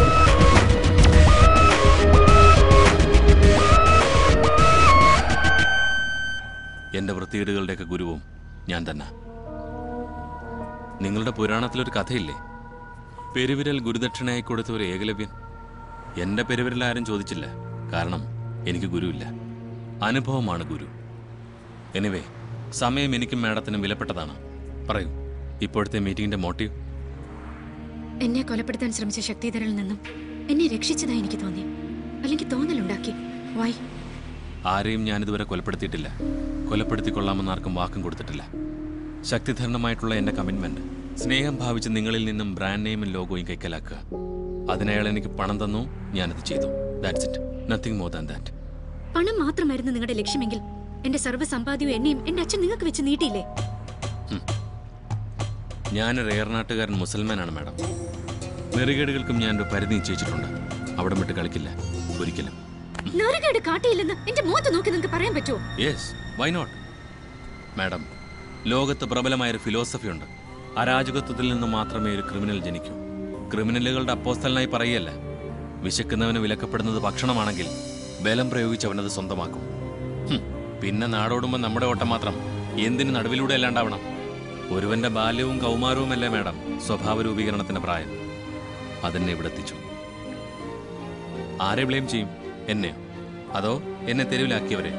എൻ്റെ വൃത്തികേടുകളുടെയൊക്കെ ഗുരുവും ഞാൻ തന്നെ നിങ്ങളുടെ പുരാണത്തിലൊരു കഥയില്ലേ പെരുവിരൽ ഗുരുദക്ഷിണയായി കൊടുത്ത ഒരു ഏകലവ്യൻ എൻ്റെ പെരുവിരൽ ആരും ചോദിച്ചില്ല കാരണം എനിക്ക് ഗുരുവില്ല അനുഭവമാണ് ഗുരു എനിവേ സമയം എനിക്കും മാഡത്തിനും വിലപ്പെട്ടതാണ് പറയൂ ഇപ്പോഴത്തെ മീറ്റിംഗിന്റെ മോട്ടീവ് എന്നെ കൊലപ്പെടുത്താൻ ശ്രമിച്ച ശക്തിധരനിൽ നിന്നും എന്നെ രക്ഷിച്ചതായി എനിക്ക് തോന്നി അല്ലെങ്കിൽ തോന്നലുണ്ടാക്കി വൈ ആരെയും ഞാനിതുവരെ കൊലപ്പെടുത്തിയിട്ടില്ല കൊലപ്പെടുത്തിക്കൊള്ളാമെന്ന് ആർക്കും വാക്കും കൊടുത്തിട്ടില്ല ശക്തിധരണമായിട്ടുള്ള എൻ്റെ കമ്മിറ്റ്മെന്റ് സ്നേഹം ഭാവിച്ച് നിങ്ങളിൽ നിന്നും ബ്രാൻഡ് നെയിമും ലോഗോയും കൈക്കലാക്കുക അതിനയാൾ എനിക്ക് പണം തന്നു ഞാനത് ചെയ്തു that's it nothing more than that പണം മാത്രമായിരുന്നു നിങ്ങളുടെ ലക്ഷ്യമെങ്കിൽ എന്റെ സർവ്വ സമ്പാദ്യവും എന്നെയും എന്റെ അച്ഛൻ നിങ്ങൾക്ക് വെച്ച് നീട്ടിയില്ലേ ഞാനൊരു ഏറനാട്ടുകാരൻ മുസൽമാനാണ് മാഡം നെറുകേടുകൾക്കും ഞാൻ ഒരു പരിധി നിശ്ചയിച്ചിട്ടുണ്ട് അവിടെ വിട്ട് കളിക്കില്ല ഒരിക്കലും നെറുകേട് കാട്ടിയില്ലെന്ന് എന്റെ മുഖത്ത് നോക്കി നിങ്ങൾക്ക് പറയാൻ പറ്റുമോ യെസ് വൈ നോട്ട് മാഡം ലോകത്ത് പ്രബലമായൊരു ഫിലോസഫി ഉണ്ട് അരാജകത്വത്തിൽ നിന്ന് മാത്രമേ ഒരു ക്രിമിനൽ ജനിക്കൂ ക്രിമിനലുകളുടെ അപ്പോസ്തലനായി പറയല്ല വിശക്കുന്നവന് വിലക്കപ്പെടുന്നത് ഭക്ഷണമാണെങ്കിൽ ബലം പ്രയോഗിച്ച് അവനത് സ്വന്തമാക്കും ഹും, പിന്നെ നാടോടുമ്പോൾ നമ്മുടെ ഓട്ടം മാത്രം എന്തിന് നടുവിലൂടെ അല്ലാണ്ടാവണം ഒരുവന്റെ ബാല്യവും കൗമാരവുമല്ലേ മാഡം സ്വഭാവ രൂപീകരണത്തിന്റെ പ്രായം അതെന്നെ ഇവിടെ എത്തിച്ചു ആരെ ബ്ലെയിം ചെയ്യും എന്നെയോ അതോ എന്നെ തെരുവിലാക്കിയവരെ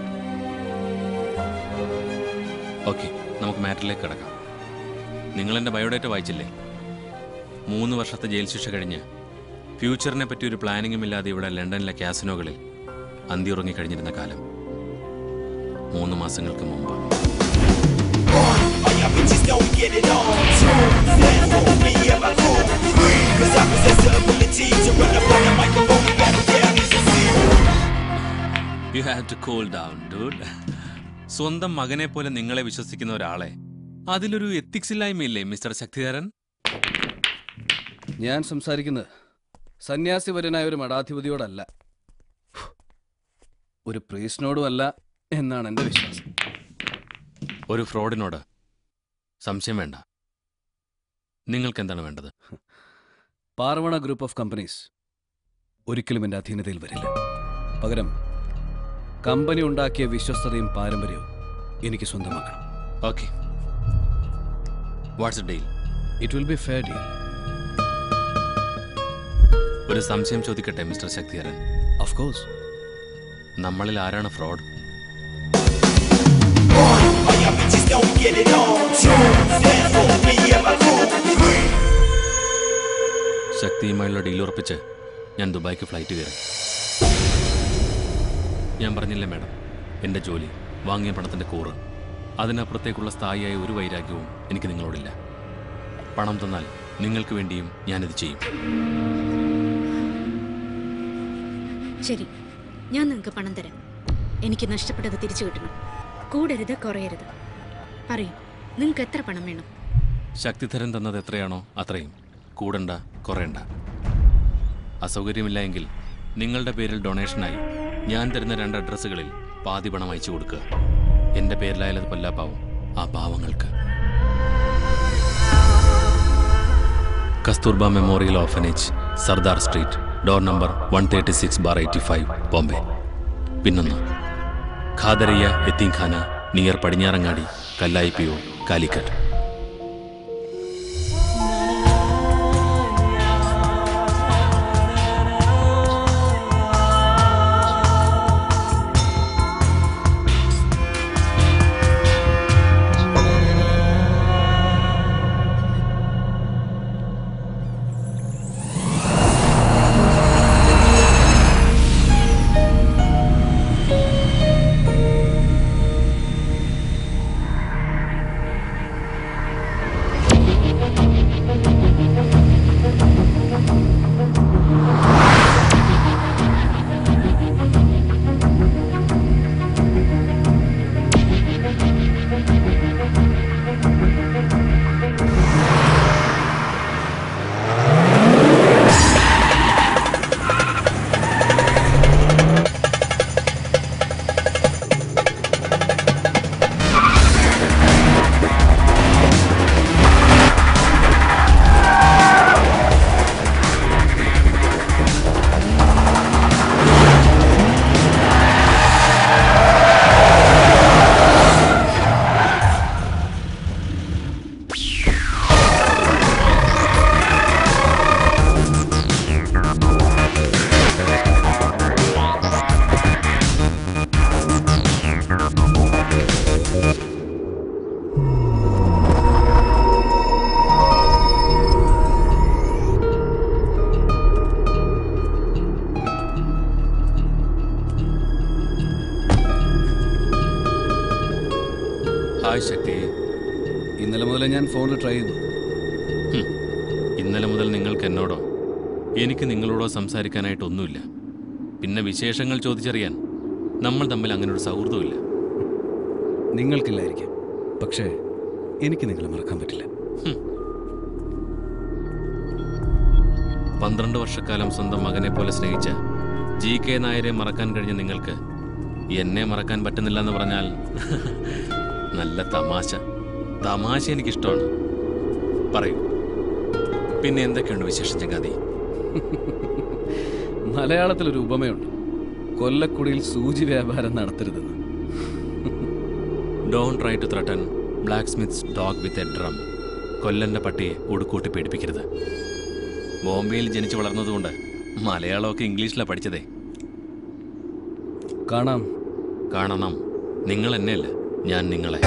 ഓക്കെ നമുക്ക് മാറ്ററിലേക്ക് കിടക്കാം നിങ്ങൾ എൻ്റെ ബയോഡേറ്റ വായിച്ചില്ലേ മൂന്ന് വർഷത്തെ ജയിൽ ശിക്ഷ കഴിഞ്ഞ് ഫ്യൂച്ചറിനെ പറ്റി ഒരു പ്ലാനിങ്ങും ഇല്ലാതെ ഇവിടെ ലണ്ടനിലെ ക്യാസിനോകളിൽ അന്തിയുറങ്ങി കഴിഞ്ഞിരുന്ന കാലം മൂന്ന് മാസങ്ങൾക്ക് മുമ്പ് All y'all bitches don't get it on. Stand for me and my crew. Cause I possess the ability to run up on the microphone and battle down these you have to cool down dude സ്വന്തം മകനെ പോലെ നിങ്ങളെ വിശ്വസിക്കുന്ന ഒരാളെ അതിലൊരു ethics ഇല്ലായ്മയില്ലേ mister Sakthidharan ഞാൻ സംസാരിക്കുന്നത് സന്യാസിവരനായ ഒരു മഠാധിപതിയോടല്ല ഒരു പ്രീസ്റ്റിനോടുമല്ല എന്നാണ് എൻ്റെ വിശ്വാസം ഒരു ഫ്രോഡിനോട് സംശയം വേണ്ട നിങ്ങൾക്ക് എന്താണ് വേണ്ടത് പാർവണ ഗ്രൂപ്പ് ഓഫ് കമ്പനീസ് ഒരിക്കലും എൻ്റെ അധീനതയിൽ വരില്ല പകരം കമ്പനി ഉണ്ടാക്കിയ വിശ്വസ്തതയും പാരമ്പര്യവും എനിക്ക് സ്വന്തമാക്കണം okay what's deal it will be fair deal ഒരു സംശയം ചോദിക്കട്ടെ മിസ്റ്റർ ശക്തിധരൻ ഓഫ് കോഴ്സ് നമ്മളിൽ ആരാണ് fraud All y'all bitches don't get it on. Stand for me and my crew. ശക്തിയുമായുള്ള ഡീൽ ഉറപ്പിച്ച് ഞാൻ ദുബായ്ക്ക് ഫ്ലൈറ്റ് കയറി ഞാൻ പറഞ്ഞില്ലേ മാഡം എൻ്റെ ജോലി വാങ്ങിയ പണത്തിൻ്റെ കൂറ് അതിനപ്പുറത്തേക്കുള്ള സ്ഥായിയായ ഒരു വൈരാഗ്യവും എനിക്ക് നിങ്ങളോടില്ല പണം തന്നാൽ നിങ്ങൾക്ക് വേണ്ടിയും ഞാനിത് ചെയ്യും ശരി ഞാൻ നിങ്ങൾക്ക് പണം തരാം എനിക്ക് നഷ്ടപ്പെട്ടത് തിരിച്ചു കിട്ടണം കൂടരുത് കുറയരുത് പറയൂ നിങ്ങൾക്ക് എത്ര പണം വേണം ശക്തിധരൻ തന്നത് എത്രയാണോ അത്രയും കൂടണ്ട കുറയണ്ട അസൗകര്യമില്ല എങ്കിൽ നിങ്ങളുടെ പേരിൽ ഡൊണേഷനായി ഞാൻ തരുന്ന രണ്ട് അഡ്രസ്സുകളിൽ പാതി പണം അയച്ചു കൊടുക്കുക എൻ്റെ പേരിലായാലത് കൊല്ലാപ്പാവും ആ പാവങ്ങൾക്ക് Kasturba memorial orphanage Sardar street door number one thirty six bar eighty five Bombay പിന്നൊന്ന് Khadariya Yatheemkhana near Padinjarangadi Kallai P O Calicut hi Shakti ഇന്നലെ മുതലേ ഞാൻ ഫോണിൽ ട്രൈ ചെയ്തു ഹും. ഇന്നലെ മുതൽ നിങ്ങൾക്ക് എന്നോടോ എനിക്ക് നിങ്ങളോടോ സംസാരിക്കാനായിട്ടൊന്നുമില്ല പിന്നെ വിശേഷങ്ങൾ ചോദിച്ചറിയാൻ നമ്മൾ തമ്മിൽ അങ്ങനെ ഒരു സൗഹൃദമില്ല നിങ്ങൾക്കില്ലായിരിക്കാം പക്ഷേ എനിക്ക് നിങ്ങളെ മറക്കാൻ പറ്റില്ല പന്ത്രണ്ട് വർഷക്കാലം സ്വന്തം മകനെ പോലെ സ്നേഹിച്ച ജി കെ നായരെ മറക്കാൻ കഴിഞ്ഞ നിങ്ങൾക്ക് എന്നെ മറക്കാൻ പറ്റുന്നില്ല എന്ന് പറഞ്ഞാൽ നല്ല തമാശ തമാശ എനിക്കിഷ്ടമാണ് പറയൂ പിന്നെ എന്തൊക്കെയുണ്ട് വിശേഷം ചങ്ങാതി മലയാളത്തിലൊരു ഉപമയുണ്ട് കൊല്ലക്കുടിയിൽ സൂചി വ്യാപാരം നടത്തരുതെന്ന് don't try to threaten blacksmith's dog with a drum കൊല്ലന്റെ പട്ടിയെ ഉടുക്കൂട്ടി പേടിപ്പിക്കരുത് ബോംബെയിൽ ജനിച്ചു വളർന്നതുകൊണ്ട് മലയാളമൊക്കെ ഇംഗ്ലീഷിലാണ് പഠിച്ചതേ കാണാം കാണണം നിങ്ങൾ എന്നെയല്ല ഞാൻ നിങ്ങളെ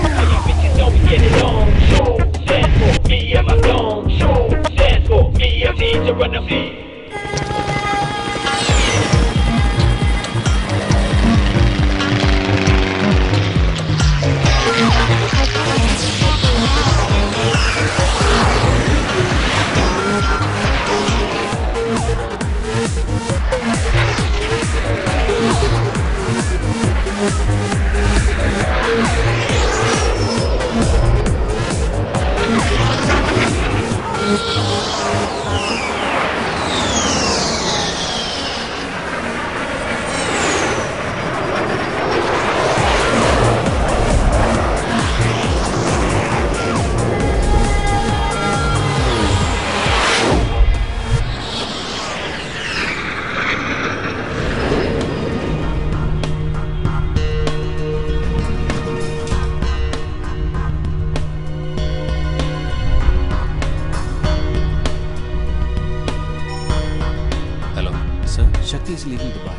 hello sir Shakti is leaving Dubai.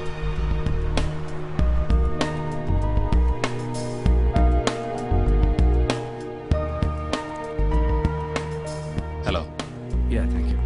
Hello Yeah, thank you.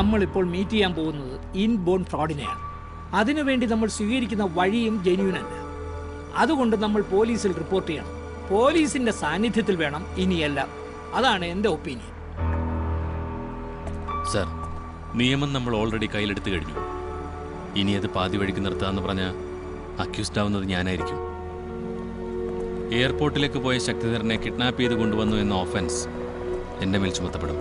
നമ്മളിപ്പോൾ മീറ്റ് ചെയ്യാൻ പോകുന്നത് ഇൻബോൺ ഫ്രോഡിനെയാണ് അതിനുവേണ്ടി നമ്മൾ സ്വീകരിക്കുന്ന വഴിയും ജെന്യൂൻ അല്ല അതുകൊണ്ട് നമ്മൾ പോലീസിൽ റിപ്പോർട്ട് ചെയ്യണം പോലീസിന്റെ സാന്നിധ്യത്തിൽ വേണം ഇനിയെല്ലാം അതാണ് എൻ്റെ ഒപ്പീനിയൻ സർ നിയമം നമ്മൾ ഓൾറെഡി കയ്യിലെടുത്ത് കഴിഞ്ഞു ഇനി അത് പാതി വഴിക്ക് നിർത്താന്ന് പറഞ്ഞാൽ അക്യൂസ്ഡ് ആവുന്നത് ഞാനായിരിക്കും എയർപോർട്ടിലേക്ക് പോയ ശക്തിധരനെ കിഡ്നാപ്പ് ചെയ്ത് കൊണ്ടുവന്നു എന്ന ഓഫൻസ് എൻ്റെ മേൽ ചുമത്തപ്പെടും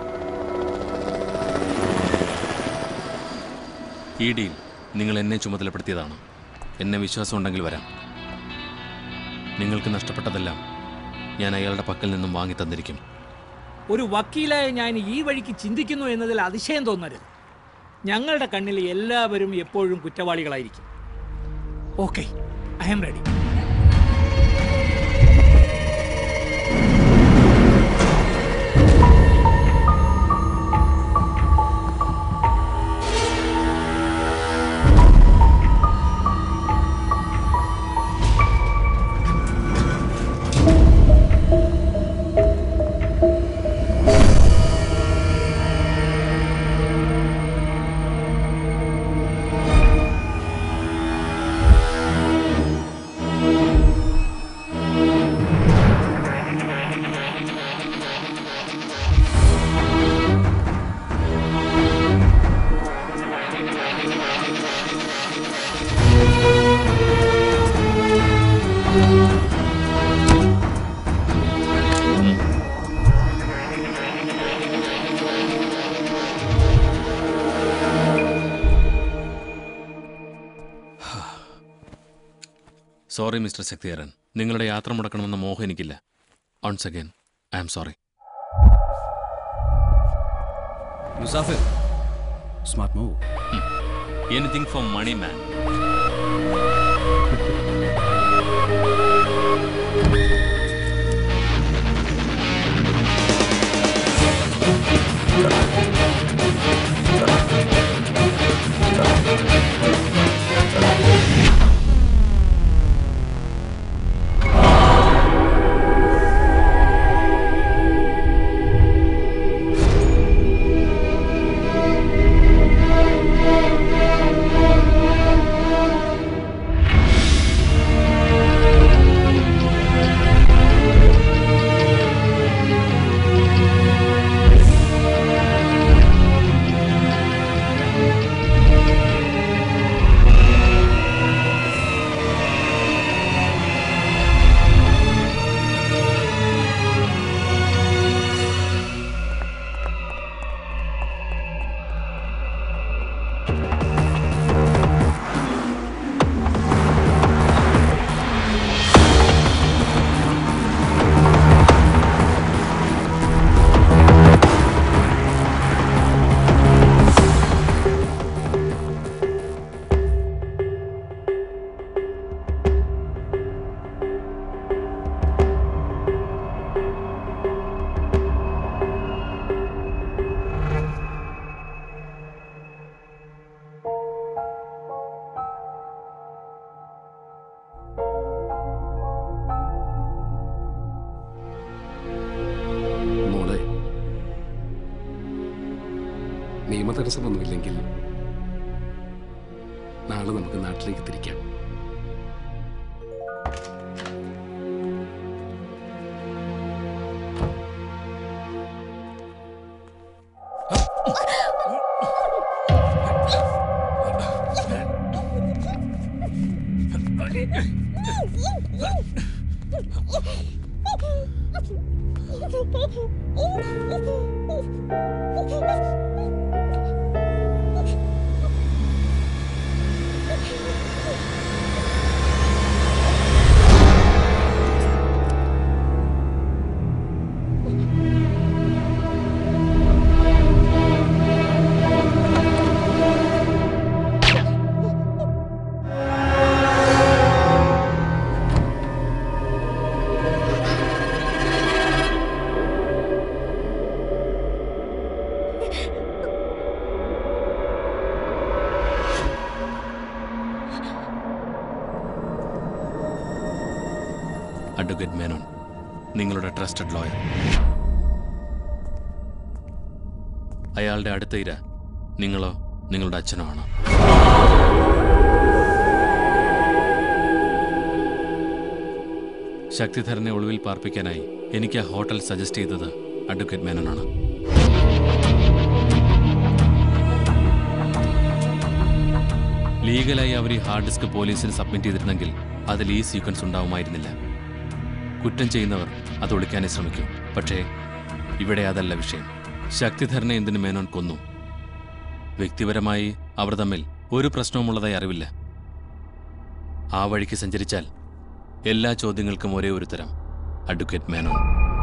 ഈ ഡീൽ നിങ്ങൾ എന്നെ ചുമതലപ്പെടുത്തിയതാണ് എന്നെ വിശ്വാസം ഉണ്ടെങ്കിൽ വരാം നിങ്ങൾക്ക് നഷ്ടപ്പെട്ടതെല്ലാം ഞാൻ അയാളുടെ പക്കൽ നിന്നും വാങ്ങി തന്നിരിക്കും ഒരു വക്കീലായ ഞാൻ ഈ വഴിക്ക് ചിന്തിക്കുന്നു എന്നതിൽ അതിശയം തോന്നരുത് ഞങ്ങളുടെ കണ്ണിൽ എല്ലാവരും എപ്പോഴും കുറ്റവാളികളായിരിക്കും okay I am ready sorry mister Shaktidharan നിങ്ങളുടെ യാത്ര മുടക്കണമെന്ന മോഹം എനിക്കില്ല once again I am sorry Musafir smart move anything for money man മോളെ നിയമതടസ്സമൊന്നുമില്ലെങ്കിൽ നാളെ നമുക്ക് നാട്ടിലേക്ക് തിരിക്കാം അഡ്വക്കേറ്റ് മേനോൻ നിങ്ങളുടെ ട്രസ്റ്റഡ് ലോയർ അയാളുടെ അടുത്ത ഇര നിങ്ങളോ നിങ്ങളുടെ അച്ഛനോ ആണ് ശക്തിധരനെ ഒളിവിൽ പാർപ്പിക്കാനായി എനിക്ക് ആ ഹോട്ടൽ സജസ്റ്റ് ചെയ്തത് അഡ്വക്കേറ്റ് മേനോനാണ് ലീഗലായി അവർ ഈ ഹാർഡ് ഡിസ്ക് പോലീസിന് സബ്മിറ്റ് ചെയ്തിരുന്നെങ്കിൽ അതിൽ ഈ സീക്വൻസ് ഉണ്ടാവുമായിരുന്നില്ല കുറ്റം ചെയ്യുന്നവർ അത് ഒളിക്കാനേ ശ്രമിക്കും പക്ഷേ ഇവിടെ അതല്ല വിഷയം ശക്തിധരനെ എന്തിന് മേനോൻ കൊന്നു വ്യക്തിപരമായി അവർ തമ്മിൽ ഒരു പ്രശ്നവുമുള്ളതായി അറിവില്ല ആ വഴിക്ക് സഞ്ചരിച്ചാൽ എല്ലാ ചോദ്യങ്ങൾക്കും ഒരേ ഒരു തരം അഡ്വക്കേറ്റ് മേനോൻ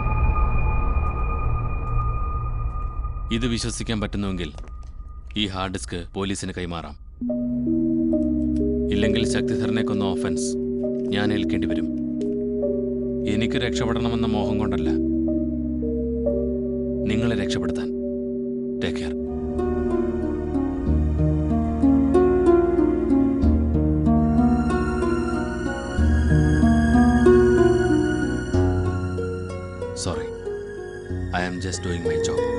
ഇത് വിശ്വസിക്കാൻ പറ്റുന്നുവെങ്കിൽ ഈ ഹാർഡ് ഡിസ്ക് പോലീസിന് കൈമാറാം ഇല്ലെങ്കിൽ ശക്തിധരനെ കൊന്ന ഓഫൻസ് ഞാൻ ഏൽക്കേണ്ടി വരും എനിക്ക് രക്ഷപ്പെടണമെന്ന മോഹം കൊണ്ടല്ല നിങ്ങളെ രക്ഷപ്പെടുത്താൻ take care sorry I am just doing my job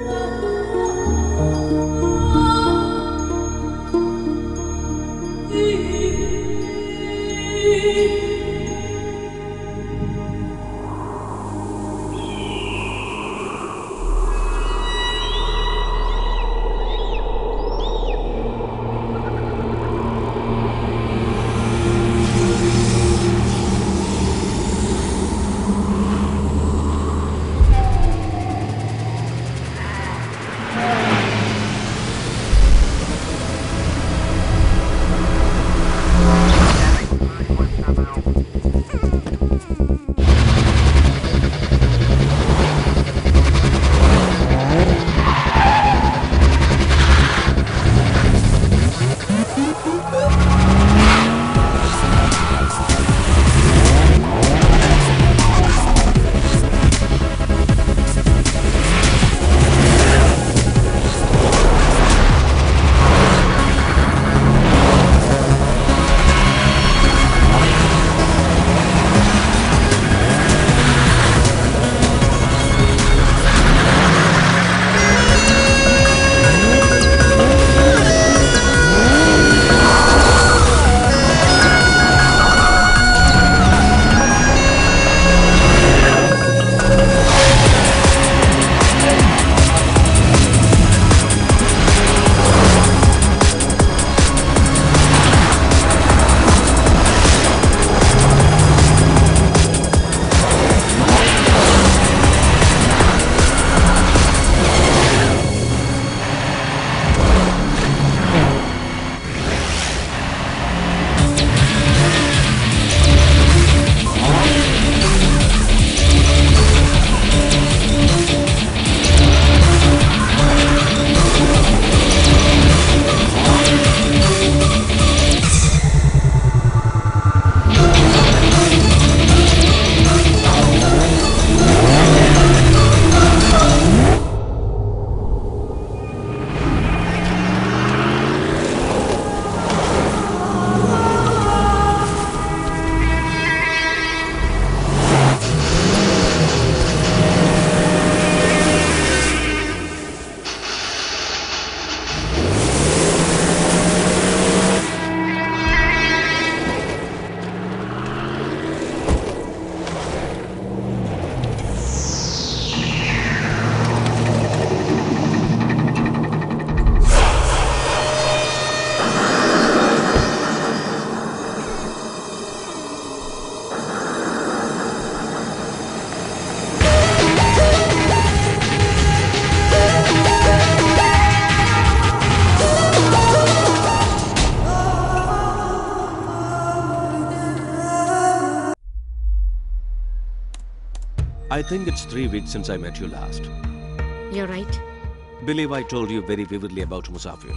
I think it's three weeks since I met you last. You're right. Believe I told you very vividly about Musafir.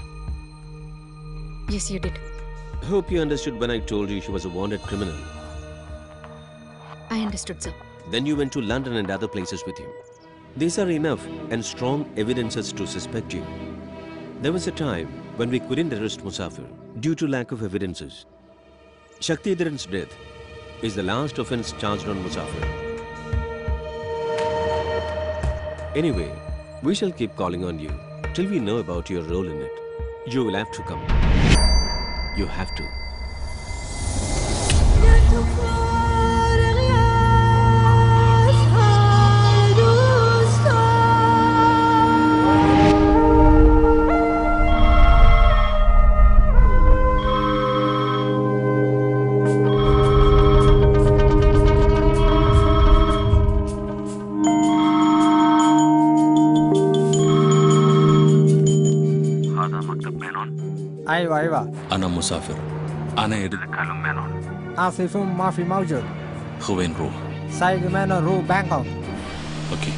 Yes, you did. Hope you understood when I told you she was a wanted criminal. I understood, sir. Then you went to London and other places with him. These are enough and strong evidences to suspect you. There was a time when we couldn't arrest Musafir due to lack of evidences. Shaktidaran's death is the last offense charged on Musafir. Anyway, we shall keep calling on you till we know about your role in it. You will have to come. You have to. ايوه ايوه أنا مسافر أنا أريد اسف ما في موجود هو وين روح سايق رو بانكوك أوكي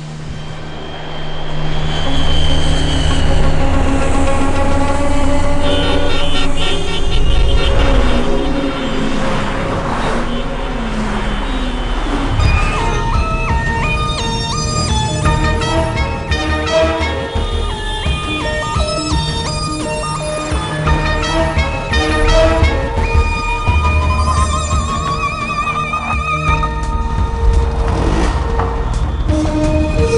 Thank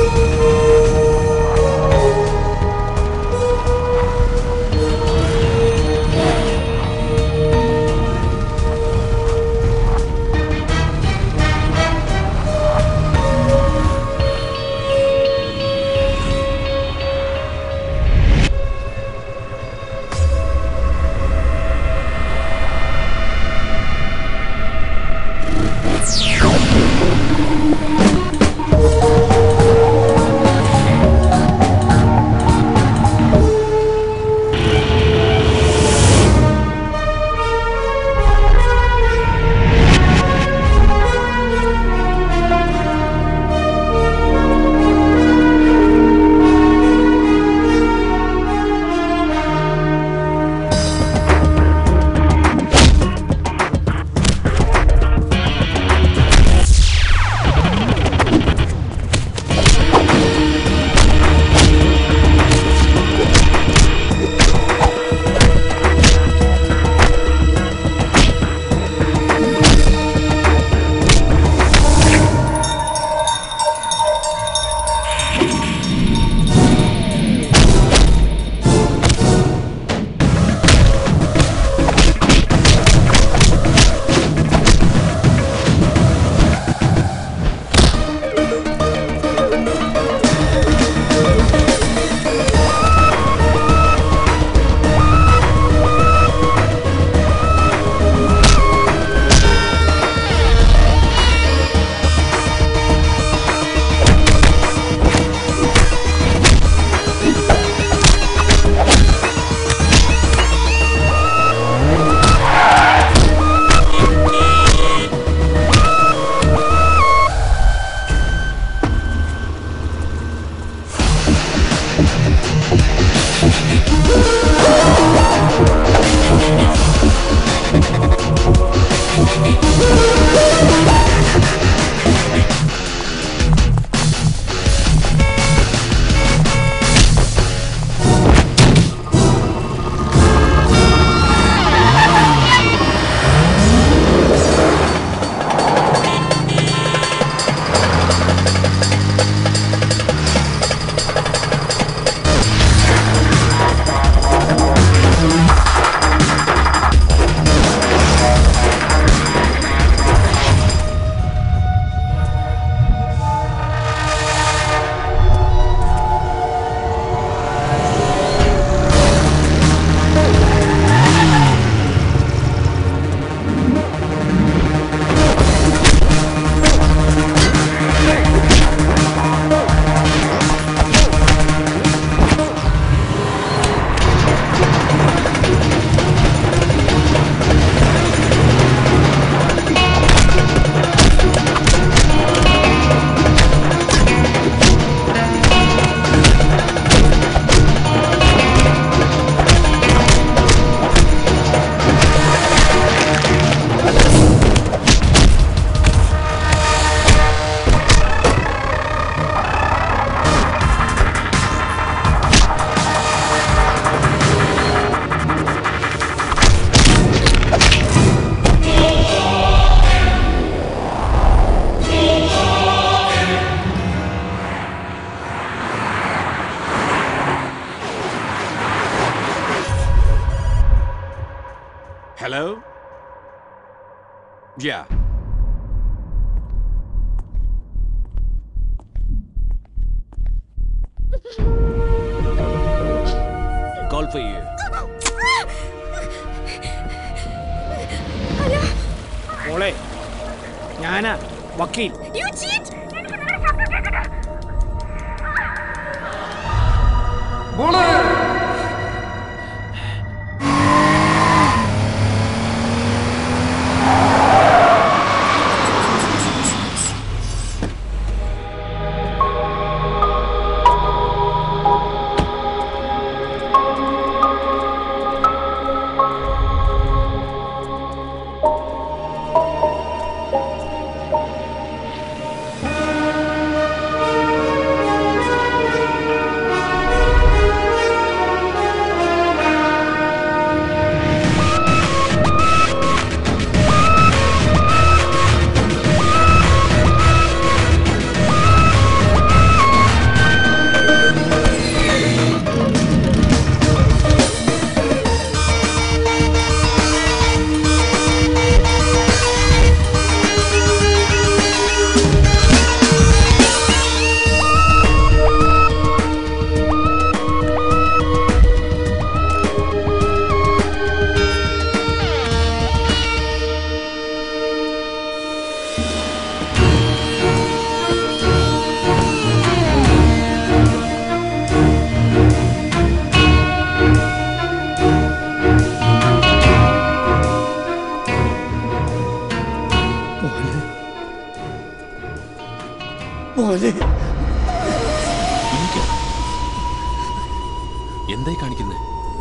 Yeah. Call for you. മോളെ ഞാനാ വക്കീൽ മോനെ എനിക്ക് എന്തായി കാണിക്കുന്നത്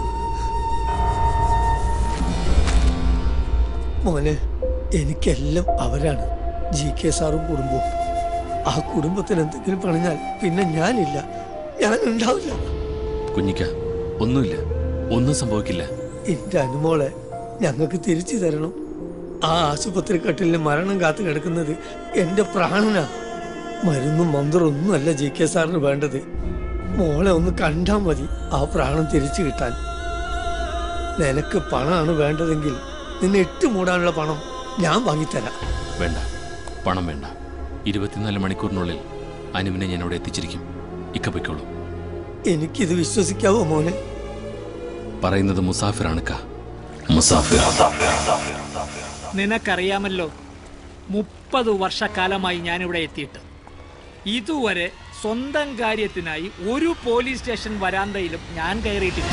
മോനെ എനിക്കെല്ലാം അവരാണ് ജി കെ സാറും കുടുംബവും ആ കുടുംബത്തിന് എന്തെങ്കിലും പണിഞ്ഞാൽ പിന്നെ ഞാനില്ല ഞാൻ ഉണ്ടാവില്ല കുഞ്ഞിക്ക ഒന്നുമില്ല ഒന്നും സംഭവിക്കില്ല എന്റെ അനുമോളെ ഞങ്ങൾക്ക് തിരിച്ചു തരണം ആ ആശുപത്രി കട്ടിലിന് മരണം കാത്തു കിടക്കുന്നത് എന്റെ പ്രാണനാ മരുന്നും മന്ത്രം ഒന്നുമല്ല ജി കെ സാറിന് വേണ്ടത് മോളെ ഒന്ന് കണ്ടാൽ മതി ആ പ്രാണം തിരിച്ചു കിട്ടാൻ നിനക്ക് പണമാണ് വേണ്ടതെങ്കിൽ നിന്നെ ഇട്ട് മൂടാനുള്ള പണം ഞാൻ വാങ്ങിത്തരാം വേണ്ട പണം വേണ്ട ഇരുപത്തിനാല് മണിക്കൂറിനുള്ളിൽ അനുവിനെ ഞാൻ അവിടെ എത്തിച്ചിരിക്കും ഇക്ക പൊയ്ക്കോളൂ എനിക്കിത് വിശ്വസിക്കാവോ മോനെ പറയുന്നത് മുസാഫിറാണ് ക മുസാഫിർ നിനക്കറിയാമല്ലോ മുപ്പത് വർഷക്കാലമായി ഞാനിവിടെ എത്തിയിട്ട് ഇതുവരെ സ്വന്തം കാര്യത്തിനായി ഒരു പോലീസ് സ്റ്റേഷൻ വരാന്തയിലും ഞാൻ കയറിയിട്ടില്ല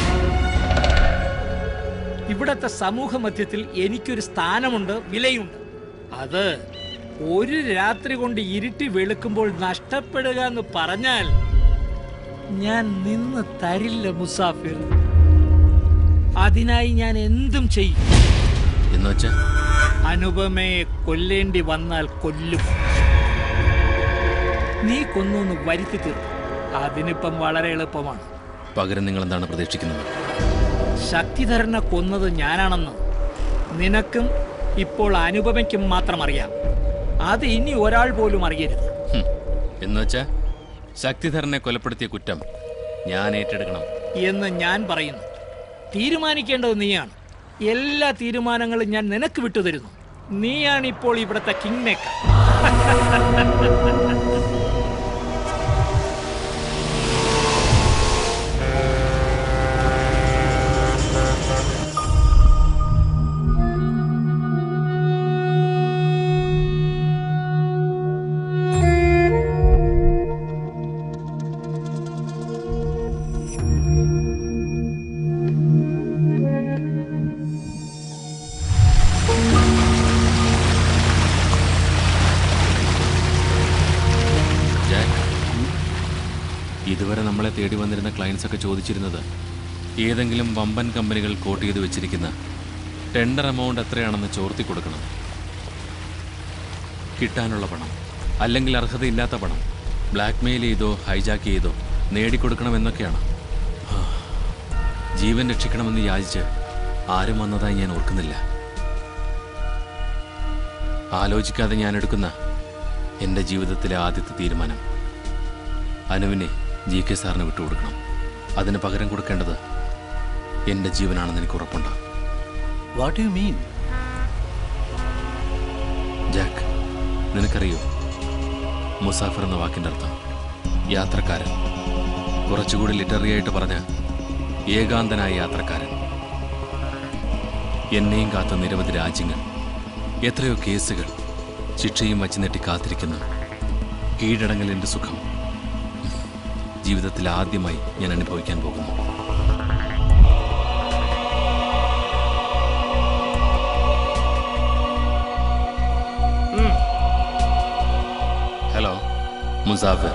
ഇവിടത്തെ സമൂഹ മധ്യത്തിൽ എനിക്കൊരു സ്ഥാനമുണ്ട് വിലയുണ്ട് അത് ഒരു രാത്രി കൊണ്ട് ഇരുട്ടി വെളുക്കുമ്പോൾ നഷ്ടപ്പെടുക എന്ന് പറഞ്ഞാൽ ഞാൻ നിന്ന് തരില്ല മുസാഫിർ അതിനായി ഞാൻ എന്തും ചെയ്യും എന്നുവെച്ചാ അനുപമയെ കൊല്ലേണ്ടി വന്നാൽ കൊല്ലും നീ കൊന്നൊന്ന് വരുത്തി തീർക്കും അതിനിപ്പം വളരെ എളുപ്പമാണ് പകരം നിങ്ങൾ എന്താണ് പ്രതീക്ഷിക്കുന്നത് ശക്തിധരനെ കൊന്നത് ഞാനാണെന്ന് നിനക്കും ഇപ്പോൾ അനുപമയ്ക്കും മാത്രം അറിയാം അത് ഇനി ഒരാൾ പോലും അറിയരുത് ഹും. എന്നുവെച്ചാ ശക്തിധരനെ കൊലപ്പെടുത്തിയ കുറ്റം ഞാൻ ഏറ്റെടുക്കണം എന്ന് ഞാൻ പറയുന്നു തീരുമാനിക്കേണ്ടത് നീയാണ് എല്ലാ തീരുമാനങ്ങളും ഞാൻ നിനക്ക് വിട്ടുതരുന്നു നീയാണ് ഇപ്പോൾ ഇവിടുത്തെ കിങ് മേക്കർ ജാക്ക് ഇതുവരെ നമ്മളെ തേടി വന്നിരുന്ന ക്ലയൻസ് ഒക്കെ ചോദിച്ചിരുന്നത് ഏതെങ്കിലും വമ്പൻ കമ്പനികൾ കോട്ട് ചെയ്ത് വെച്ചിരിക്കുന്ന ടെൻഡർ എമൗണ്ട് എത്രയാണെന്ന് ചോർത്തി കൊടുക്കണം കിട്ടാനുള്ള പണം അല്ലെങ്കിൽ അർഹതയില്ലാത്ത പണം ബ്ലാക്ക്മെയിൽ ചെയ്തോ ഹൈജാക്ക് ചെയ്തോ നേടിക്കൊടുക്കണമെന്നൊക്കെയാണ് ഹാ. ജീവൻ രക്ഷിക്കണമെന്ന് യാചിച്ച് ആരും വന്നതായി ഞാൻ ഓർക്കുന്നില്ല ആലോചിക്കാതെ ഞാൻ എടുക്കുന്ന എൻ്റെ ജീവിതത്തിലെ ആദ്യത്തെ തീരുമാനം അനുവിനെ ജി കെ സാറിന് വിട്ടുകൊടുക്കണം അതിന് പകരം കൊടുക്കേണ്ടത് എൻ്റെ ജീവനാണെന്ന് എനിക്ക് ഉറപ്പുണ്ട് What do you mean? Jack നിനക്കറിയോ മുസാഫർ എന്ന വാക്കിന്റെ അർത്ഥം യാത്രക്കാരൻ കുറച്ചുകൂടി ലിറ്റററി ആയിട്ട് പറഞ്ഞ ഏകാന്തനായ യാത്രക്കാരൻ എന്നെയും കാത്ത നിരവധി രാജ്യങ്ങൾ എത്രയോ കേസുകൾ ശിക്ഷയും വച്ച് നീട്ടി കാത്തിരിക്കുന്ന കീഴടങ്ങലിന്റെ സുഖം ജീവിതത്തിൽ ആദ്യമായി ഞാൻ അനുഭവിക്കാൻ പോകുന്നു ഹലോ മുസാഫിർ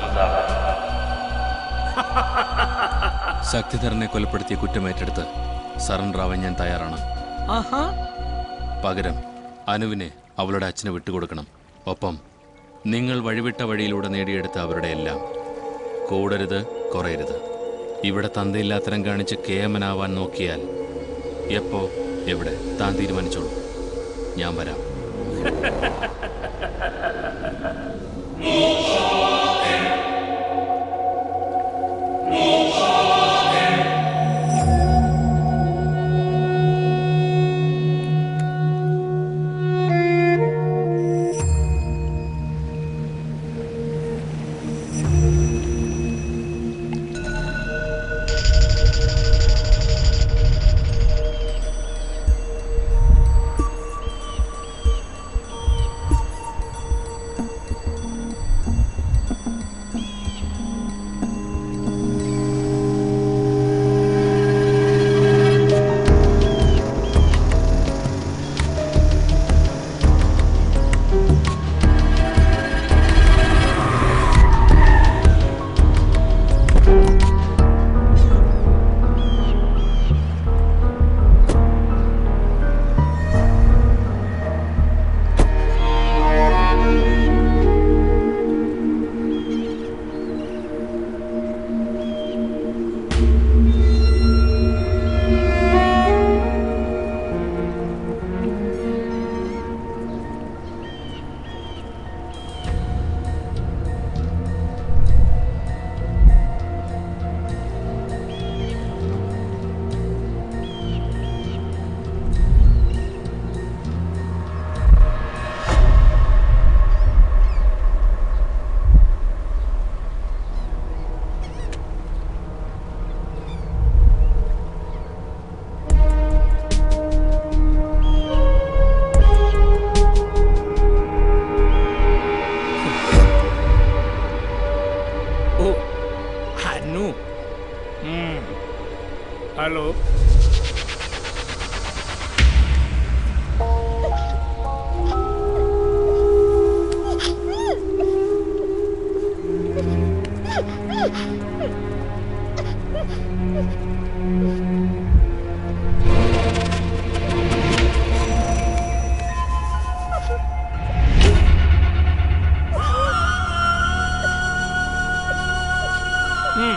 ശക്തിധരനെ കൊലപ്പെടുത്തിയ കുറ്റമേറ്റെടുത്ത് സറണ്ടർ ആവാൻ ഞാൻ തയ്യാറാണ് ആഹാ പകരം അനുവിനെ അവളുടെ അച്ഛന് വിട്ടുകൊടുക്കണം ഒപ്പം നിങ്ങൾ വഴിവിട്ട വഴിയിലൂടെ നേടിയെടുത്ത അവരുടെ എല്ലാം കൂടരുത് കുറയരുത് ഇവിടെ തന്തയില്ലാത്തരം കാണിച്ച് കേമനാവാൻ നോക്കിയാൽ എപ്പോ എവിടെ താൻ തീരുമാനിച്ചോളൂ ഞാൻ വരാം ഓ ഹനു ഉം. ഹലോ ഉം.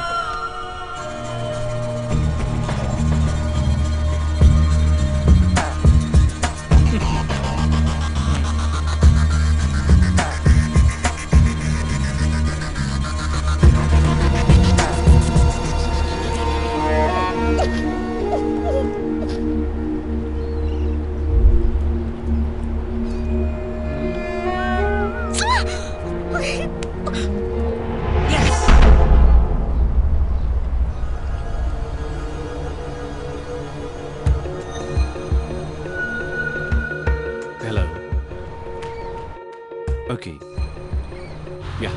Hello. Okay. Yeah.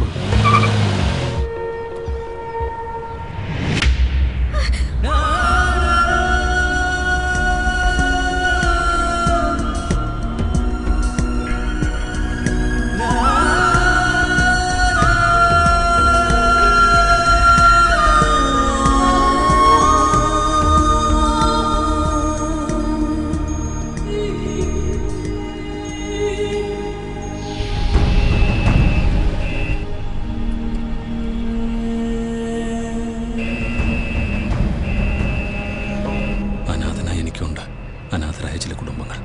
അനാഥനായി എനിക്കുണ്ട് അനാഥരായ ചില കുടുംബങ്ങൾ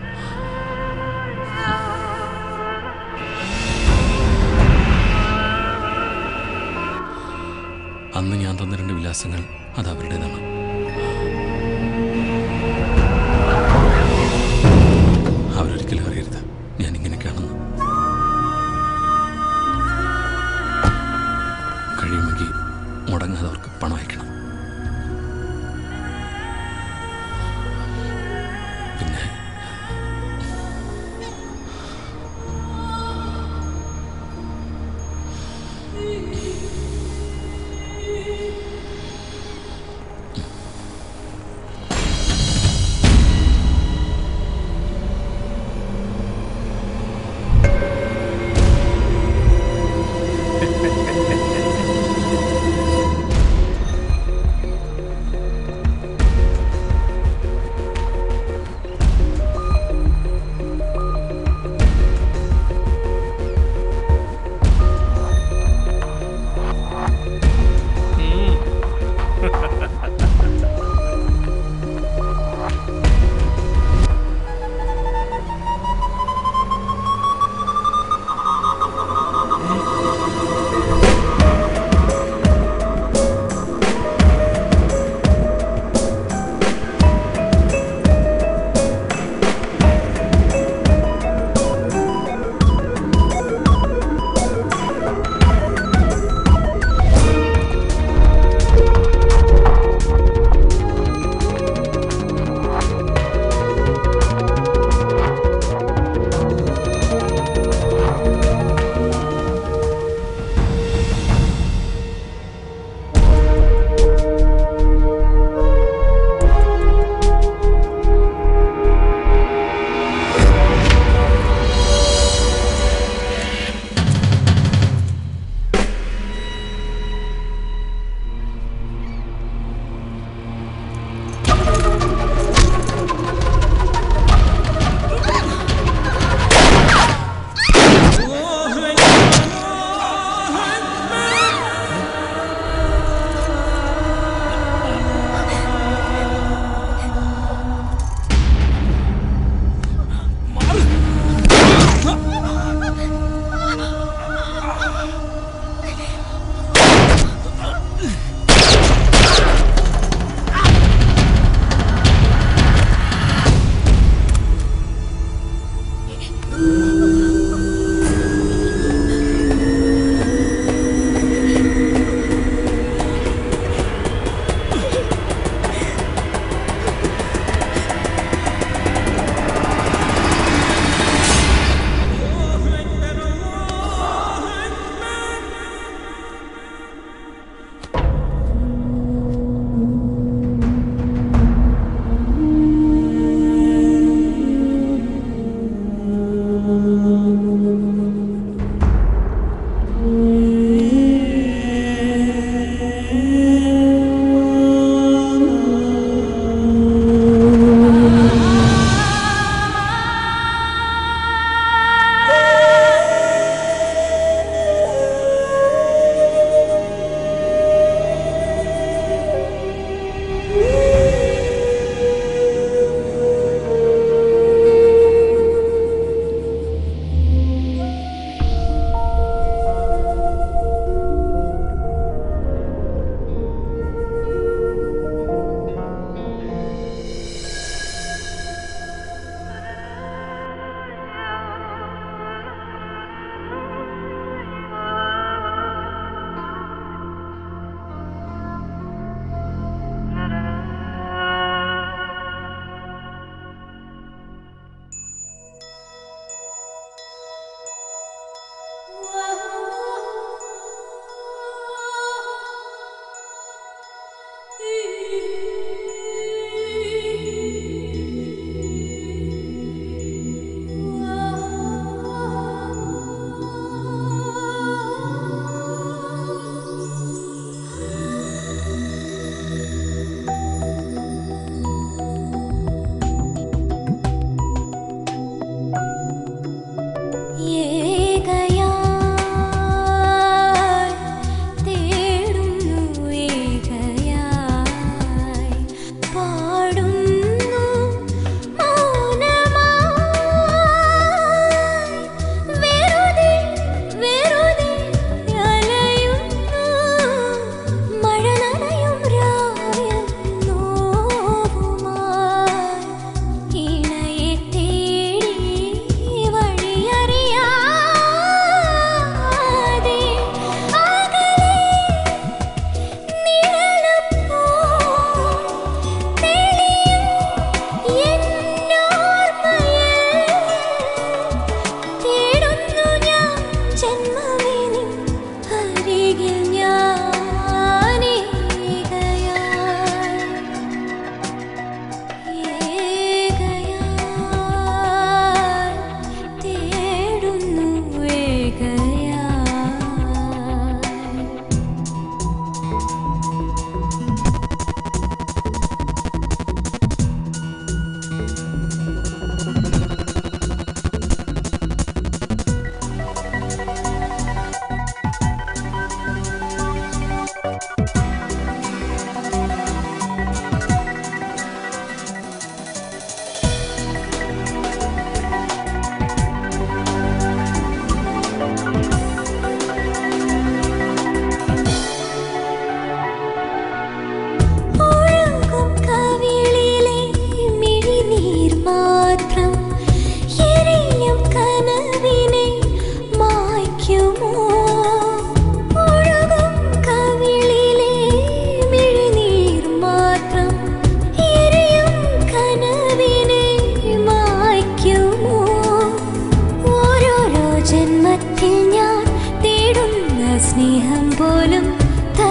അന്ന് ഞാൻ തന്ന രണ്ട് വിലാസങ്ങൾ അത് അവരുടേതാണ് അവരൊരിക്കലും അറിയരുത് ഞാൻ ഇങ്ങനെയൊക്കെയാണ് മുടങ്ങാതെ അവർക്ക് പണം അയക്കണം പിന്നെ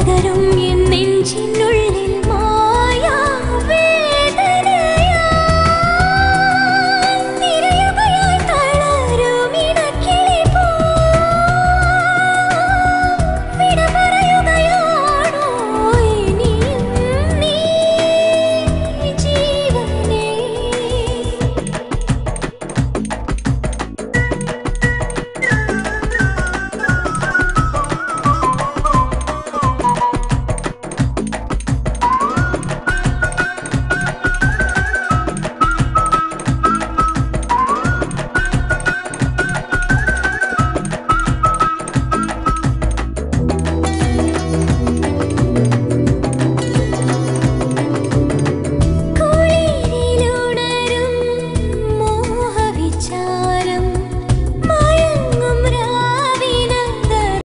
പകരും എൻ നെഞ്ചിനുള്ളിൽ